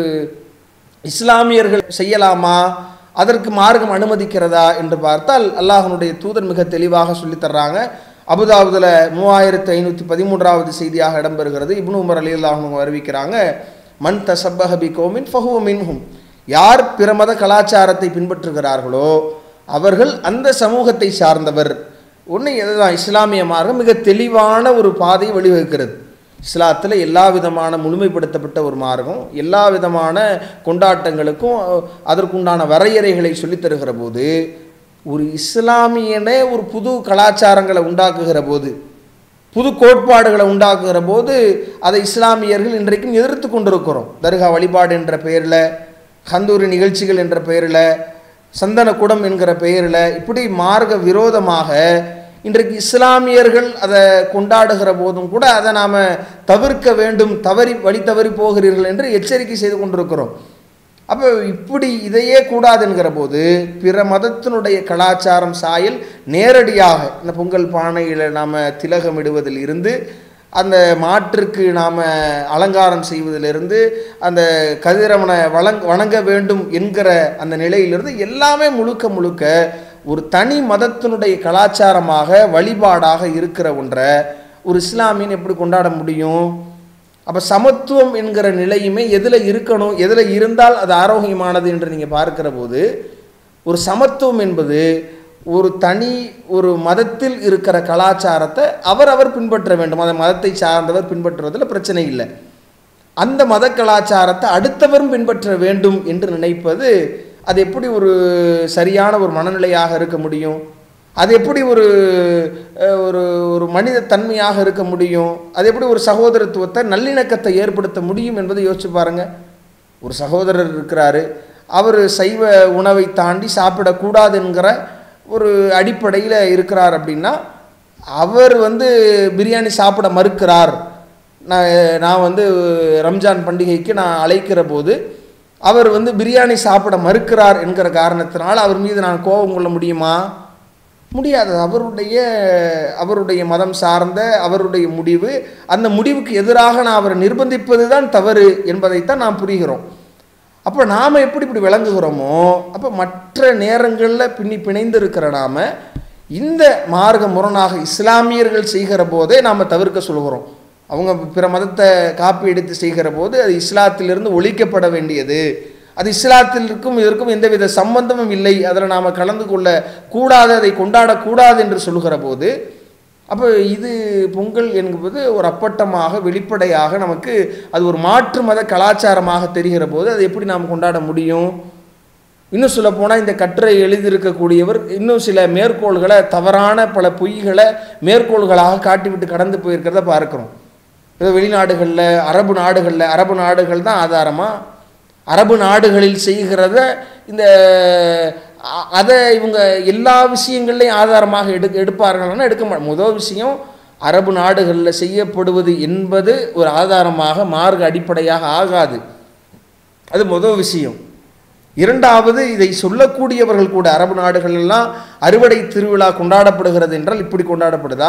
Speaker 2: இஸ்லாமியர்கள் செய்யலாமா அதற்கு மார்க்கம் அனுமதிக்கிறதா என்று பார்த்தால் அல்லாஹனுடைய தூதர் மிக தெளிவாக சொல்லித் தர்றாங்க அபுதாபுதில் மூவாயிரத்து ஐநூற்றி பதிமூன்றாவது செய்தியாக இடம்பெறுகிறது இப்னு உமர் அலி அல்லாஹ் அறிவிக்கிறாங்க மன் தசப்பஹபி கோமின் ஃபஹுவ மின்ஹும் யார் பிற மத கலாச்சாரத்தை பின்பற்றுகிறார்களோ அவர்கள் அந்த சமூகத்தை சார்ந்தவர் ஒன்று இதுதான் இஸ்லாமிய மார்க்கம் மிக தெளிவான ஒரு பாதை வழிவகுக்கிறது இஸ்லாத்தில் எல்லா விதமான முழுமைப்படுத்தப்பட்ட ஒரு மார்க்கம் எல்லா விதமான கொண்டாட்டங்களுக்கும் அதற்குண்டான வரையறைகளை சொல்லித் தருகிற போது ஒரு இஸ்லாமியனே ஒரு புது கலாச்சாரங்களை உண்டாக்குகிற போது புது கோட்பாடுகளை உண்டாக்குகிற போது அதை இஸ்லாமியர்கள் இன்றைக்கும் எதிர்த்து கொண்டிருக்கிறோம் தர்கா வழிபாடு என்ற பெயரில் ஹந்தூரி நிகழ்ச்சிகள் என்ற பெயரில் சந்தனக்குடம் என்கிற பெயரில் இப்படி மார்க்க விரோதமாக இன்றைக்கு இஸ்லாமியர்கள் அதை கொண்டாடுகிற போதும் கூட அதை நாம் தவிர்க்க வேண்டும் தவறி வழி தவறி போகிறீர்கள் என்று எச்சரிக்கை செய்து கொண்டிருக்கிறோம் அப்போ இப்படி இதையே கூடாது என்கிற போது பிற மதத்தினுடைய கலாச்சாரம் சாயல் நேரடியாக இந்த பொங்கல் பானையில் நாம் திலகமிடுவதில் இருந்து அந்த மாற்றுக்கு நாம் அலங்காரம் செய்வதிலிருந்து அந்த கதிரவனை வழங் வணங்க வேண்டும் என்கிற அந்த நிலையிலிருந்து எல்லாமே முழுக்க முழுக்க ஒரு தனி மதத்தினுடைய கலாச்சாரமாக வழிபாடாக இருக்கிற ஒன்றை ஒரு இஸ்லாமியன் எப்படி கொண்டாட முடியும் அப்போ சமத்துவம் என்கிற நிலையுமே எதில் இருக்கணும் எதில் இருந்தால் அது ஆரோக்கியமானது என்று நீங்கள் பார்க்கிற போது ஒரு சமத்துவம் என்பது ஒரு தனி ஒரு மதத்தில் இருக்கிற கலாச்சாரத்தை அவரவர் பின்பற்ற வேண்டும் அந்த மதத்தை சார்ந்தவர் பின்பற்றுவதில் பிரச்சனை இல்லை அந்த மத கலாச்சாரத்தை அடுத்தவரும் பின்பற்ற வேண்டும் என்று நினைப்பது அது எப்படி ஒரு சரியான ஒரு மனநிலையாக இருக்க முடியும் அது எப்படி ஒரு அஹ், ஒரு ஒரு மனித தன்மையாக இருக்க முடியும் அது எப்படி ஒரு சகோதரத்துவத்தை நல்லிணக்கத்தை ஏற்படுத்த முடியும் என்பதை யோசிச்சு பாருங்க ஒரு சகோதரர் இருக்கிறாரு அவர் சைவ உணவை தாண்டி சாப்பிடக்கூடாது என்கிற ஒரு அடிப்படையில் இருக்கிறார் அப்படின்னா அவர் வந்து பிரியாணி சாப்பிட மறுக்கிறார் நான் நான் வந்து ரம்ஜான் பண்டிகைக்கு நான் அழைக்கிற போது அவர் வந்து பிரியாணி சாப்பிட மறுக்கிறார் என்கிற காரணத்தினால் அவர் மீது நான் கோபம் கொள்ள முடியுமா முடியாது அவருடைய அவருடைய மதம் சார்ந்த அவருடைய முடிவு அந்த முடிவுக்கு எதிராக நான் அவரை நிர்பந்திப்பது தான் தவறு என்பதைத்தான் நாம் புரிகிறோம் அப்போ நாம் எப்படி இப்படி விளங்குகிறோமோ அப்போ மற்ற நேரங்களில் பின்னி பிணைந்து இருக்கிற நாம இந்த மார்க்க முரணாக இஸ்லாமியர்கள் செய்கிற போதே நாம் தவிர்க்க சொல்கிறோம் அவங்க பிற மதத்தை காப்பி எடுத்து செய்கிற போது அது இஸ்லாத்திலிருந்து ஒழிக்கப்பட வேண்டியது அது இஸ்லாத்திற்கும் இதற்கும் எந்தவித சம்பந்தமும் இல்லை அதில் நாம் கலந்து கொள்ள கூடாது அதை கொண்டாடக்கூடாது என்று சொல்கிற போது அப்போ இது பொங்கல் என்பது ஒரு அப்பட்டமாக வெளிப்படையாக நமக்கு அது ஒரு மாற்று மத கலாச்சாரமாக தெரிகிற போது அதை எப்படி நாம் கொண்டாட முடியும் இன்னும் சொல்ல போனால் இந்த கட்டுரை எழுதியிருக்கக்கூடியவர் இன்னும் சில மேற்கோள்களை தவறான பல பொய்களை மேற்கோள்களாக காட்டிவிட்டு கடந்து போயிருக்கிறத பார்க்குறோம் ஏதோ வெளிநாடுகளில் அரபு நாடுகளில் அரபு நாடுகள் தான் ஆதாரமாக அரபு நாடுகளில் செய்கிறத இந்த அ- அதை இவங்க எல்லா விஷயங்கள்லையும் ஆதாரமாக எடு எடுப்பார்கள்னா எடுக்க மாட்டாங்க முதல் விஷயம் அரபு நாடுகளில் செய்யப்படுவது என்பது ஒரு ஆதாரமாக மார்க்க அடிப்படையாக ஆகாது அது முதல் விஷயம் இரண்டாவது இதை சொல்லக்கூடியவர்கள் கூட அரபு நாடுகள் எல்லாம் அறுவடை திருவிழா கொண்டாடப்படுகிறது என்றால் இப்படி கொண்டாடப்படுதா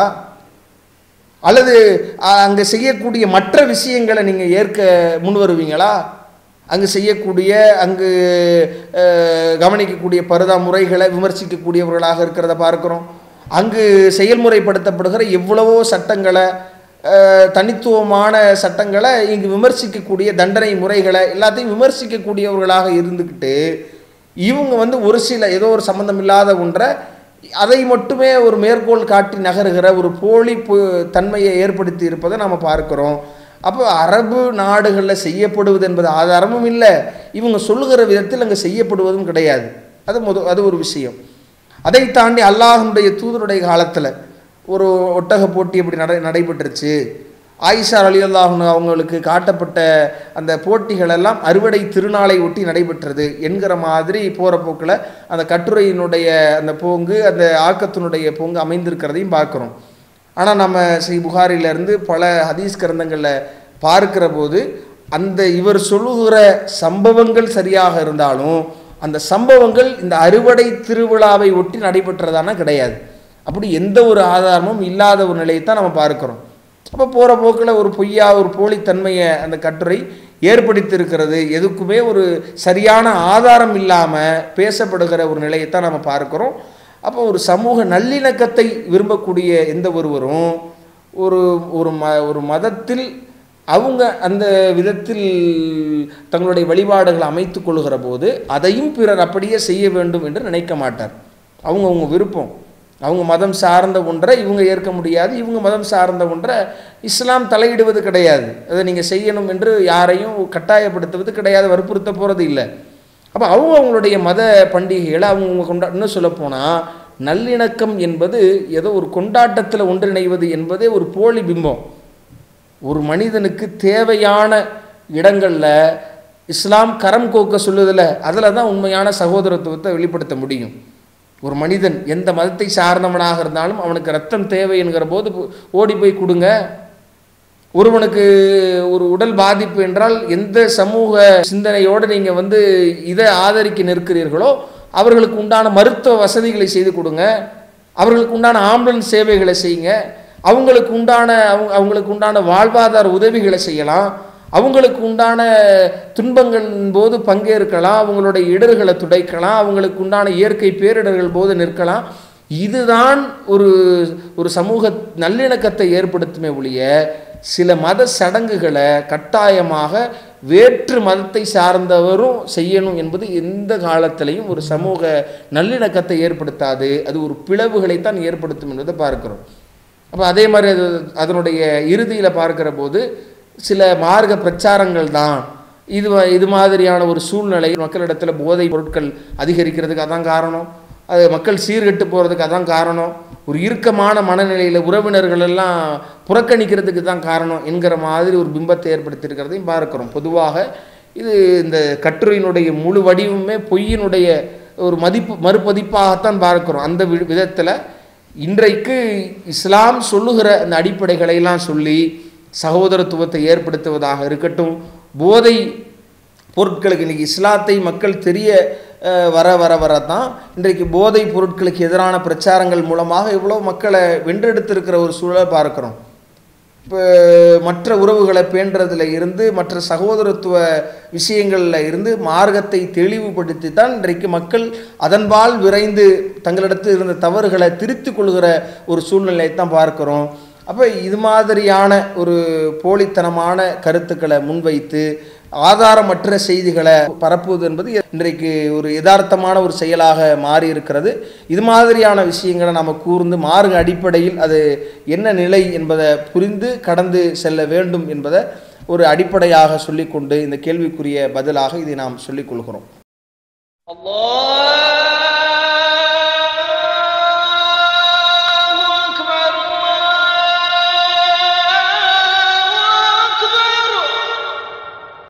Speaker 2: அல்லது அ- அங்கே செய்யக்கூடிய மற்ற விஷயங்களை நீங்கள் ஏற்க முன் வருவீங்களா அங்கு செய்யக்கூடிய அங்கு அஹ், கவனிக்கக்கூடிய பருதா முறைகளை விமர்சிக்கக்கூடியவர்களாக இருக்கிறத பார்க்கிறோம் அங்கு செயல்முறைப்படுத்தப்படுகிற எவ்வளவோ சட்டங்களை அஹ், தனித்துவமான சட்டங்களை இங்கு விமர்சிக்கக்கூடிய தண்டனை முறைகளை எல்லாத்தையும் விமர்சிக்கக்கூடியவர்களாக இருந்துக்கிட்டு இவங்க வந்து ஒரு சில ஏதோ ஒரு சம்மந்தம் இல்லாத ஒன்றை அதை மட்டுமே ஒரு மேற்கோள் காட்டி நகருகிற ஒரு போலி பு- தன்மையை ஏற்படுத்தி இருப்பதை நாம் பார்க்கிறோம் அப்போ அரபு நாடுகளில் செய்யப்படுவது என்பது ஆதாரமும் இல்லை இவங்க சொல்லுகிற விதத்தில் அங்கே செய்யப்படுவதும் கிடையாது அது முத அது ஒரு விஷயம் அதை தாண்டி அல்லாஹனுடைய தூதருடைய காலத்தில் ஒரு ஒட்டக போட்டி அப்படி நடை நடைபெற்றுச்சு ஆயிஷா அலி அல்லாஹன் அவங்களுக்கு காட்டப்பட்ட அந்த போட்டிகள் எல்லாம் அறுவடை திருநாளை ஒட்டி நடைபெற்றது என்கிற மாதிரி போகிற போக்கில் அந்த கட்டுரையினுடைய அந்த போங்கு அந்த ஆக்கத்தினுடைய போங்கு அமைந்திருக்கிறதையும் பார்க்குறோம் ஆனால் நம்ம ஸ்ரீ புகாரிலிருந்து பல ஹதீஸ் கிரந்தங்களில் பார்க்கிற போது அந்த இவர் சொல்லுகிற சம்பவங்கள் சரியாக இருந்தாலும் அந்த சம்பவங்கள் இந்த அறுவடை திருவிழாவை ஒட்டி நடைபெற்றதானா கிடையாது அப்படி எந்த ஒரு ஆதாரமும் இல்லாத ஒரு நிலையை தான் நம்ம பார்க்கிறோம் அப்போ போகிற போக்கில் ஒரு பொய்யா ஒரு போலித்தன்மையை அந்த கட்டுரை ஏற்படுத்தியிருக்கிறது எதுக்குமே ஒரு சரியான ஆதாரம் இல்லாமல் பேசப்படுகிற ஒரு நிலையை தான் நம்ம பார்க்கிறோம் அப்போ ஒரு சமூக நல்லிணக்கத்தை விரும்பக்கூடிய எந்த ஒருவரும் ஒரு ஒரு ம ஒரு மதத்தில் அவங்க அந்த விதத்தில் தங்களுடைய வழிபாடுகளை அமைத்து கொள்கிற போது அதையும் பிறர் அப்படியே செய்ய வேண்டும் என்று நினைக்க மாட்டார் அவங்க அவங்க விருப்பம் அவங்க மதம் சார்ந்த ஒன்றை இவங்க ஏற்க முடியாது இவங்க மதம் சார்ந்த ஒன்றை இஸ்லாம் தலையிடுவது கிடையாது அதை நீங்கள் செய்யணும் என்று யாரையும் கட்டாயப்படுத்துவது கிடையாது வற்புறுத்த போகிறது இல்லை அப்போ அவங்க அவங்களுடைய மத பண்டிகைகளை அவங்கவுங்க கொண்டா இன்னும் சொல்லப்போனால் நல்லிணக்கம் என்பது ஏதோ ஒரு கொண்டாட்டத்தில் ஒன்றிணைவது என்பதே ஒரு போலி பிம்பம் ஒரு மனிதனுக்கு தேவையான இடங்களில் இஸ்லாம் கரம் கோக்க சொல்லுதில்ல அதில் தான் உண்மையான சகோதரத்துவத்தை வெளிப்படுத்த முடியும் ஒரு மனிதன் எந்த மதத்தை சார்ந்தவனாக இருந்தாலும் அவனுக்கு ரத்தம் தேவை என்கிற போது போ- ஓடி போய் கொடுங்க ஒருவனுக்கு ஒரு உடல் பாதிப்பு என்றால் எந்த சமூக சிந்தனையோடு நீங்கள் வந்து இதை ஆதரிக்க நிற்கிறீர்களோ அவர்களுக்கு உண்டான மருத்துவ வசதிகளை செய்து கொடுங்க அவர்களுக்கு உண்டான ஆம்புலன்ஸ் சேவைகளை செய்யுங்க அவங்களுக்கு உண்டான அவங்க அவங்களுக்கு உண்டான வாழ்வாதார உதவிகளை செய்யலாம் அவங்களுக்கு உண்டான துன்பங்களின் போது பங்கேற்கலாம் அவங்களுடைய இடர்களை துடைக்கலாம் அவங்களுக்கு உண்டான இயற்கை பேரிடர்கள் போது நிற்கலாம் இதுதான் ஒரு ஒரு சமூக நல்லிணக்கத்தை ஏற்படுத்துமே ஒழிய சில மத சடங்குகளை கட்டாயமாக வேற்று மதத்தை சார்ந்தவரும் செய்யணும் என்பது எந்த காலத்திலையும் ஒரு சமூக நல்லிணக்கத்தை ஏற்படுத்தாது அது ஒரு பிளவுகளைத்தான் ஏற்படுத்தும் என்பதை பார்க்கிறோம் அப்போ அதே மாதிரி அது அதனுடைய இறுதியில் பார்க்கிற போது சில மார்க்க பிரச்சாரங்கள் தான் இது வ- இது மாதிரியான ஒரு சூழ்நிலை மக்களிடத்தில் போதை பொருட்கள் அதிகரிக்கிறதுக்கு அதான் காரணம் அது மக்கள் சீர்கெட்டு போகிறதுக்கு அதான் காரணம் ஒரு இறுக்கமான மனநிலையில் உறவினர்கள் எல்லாம் புறக்கணிக்கிறதுக்கு தான் காரணம் என்கிற மாதிரி ஒரு பிம்பத்தை ஏற்படுத்தியிருக்கிறதையும் பார்க்கிறோம் பொதுவாக இது இந்த கட்டுரையினுடைய முழு வடிவமே பொய்யினுடைய ஒரு மதிப்பு மறுபதிப்பாகத்தான் பார்க்கிறோம் அந்த வி விதத்தில் இன்றைக்கு இஸ்லாம் சொல்லுகிற அந்த அடிப்படைகளை எல்லாம் சொல்லி சகோதரத்துவத்தை ஏற்படுத்துவதாக இருக்கட்டும் போதை பொருட்களுக்கு இன்றைக்கி இஸ்லாத்தை மக்கள் தெரிய அஹ், வர வர வர தான் இன்றைக்கு போதை பொருட்களுக்கு எதிரான பிரச்சாரங்கள் மூலமாக இவ்வளோ மக்களை வென்றெடுத்திருக்கிற ஒரு சூழலை பார்க்கிறோம் இப்போ மற்ற உறவுகளை பேண்டுறதுல இருந்து மற்ற சகோதரத்துவ விஷயங்களில் இருந்து மார்க்கத்தை தெளிவுபடுத்தி தான் இன்றைக்கு மக்கள் அதன்பால் விரைந்து தங்களிடத்தில் இருந்த தவறுகளை திருத்திக் கொள்கிற ஒரு சூழ்நிலையை தான் பார்க்கிறோம் அப்போ இது மாதிரியான ஒரு போலித்தனமான கருத்துக்களை முன்வைத்து ஆதாரமற்ற செய்திகளை பரப்புவது என்பது இன்றைக்கு ஒரு யதார்த்தமான ஒரு செயலாக மாறி இருக்கிறது இது மாதிரியான விஷயங்களை நாம் கூர்ந்து மார்க்க அடிப்படையில் அது என்ன நிலை என்பதை புரிந்து கடந்து செல்ல வேண்டும் என்பதை ஒரு அடிப்படையாக சொல்லிக்கொண்டு இந்த கேள்விக்குரிய பதிலாக இதை நாம் சொல்லிக் கொள்கிறோம்
Speaker 3: الله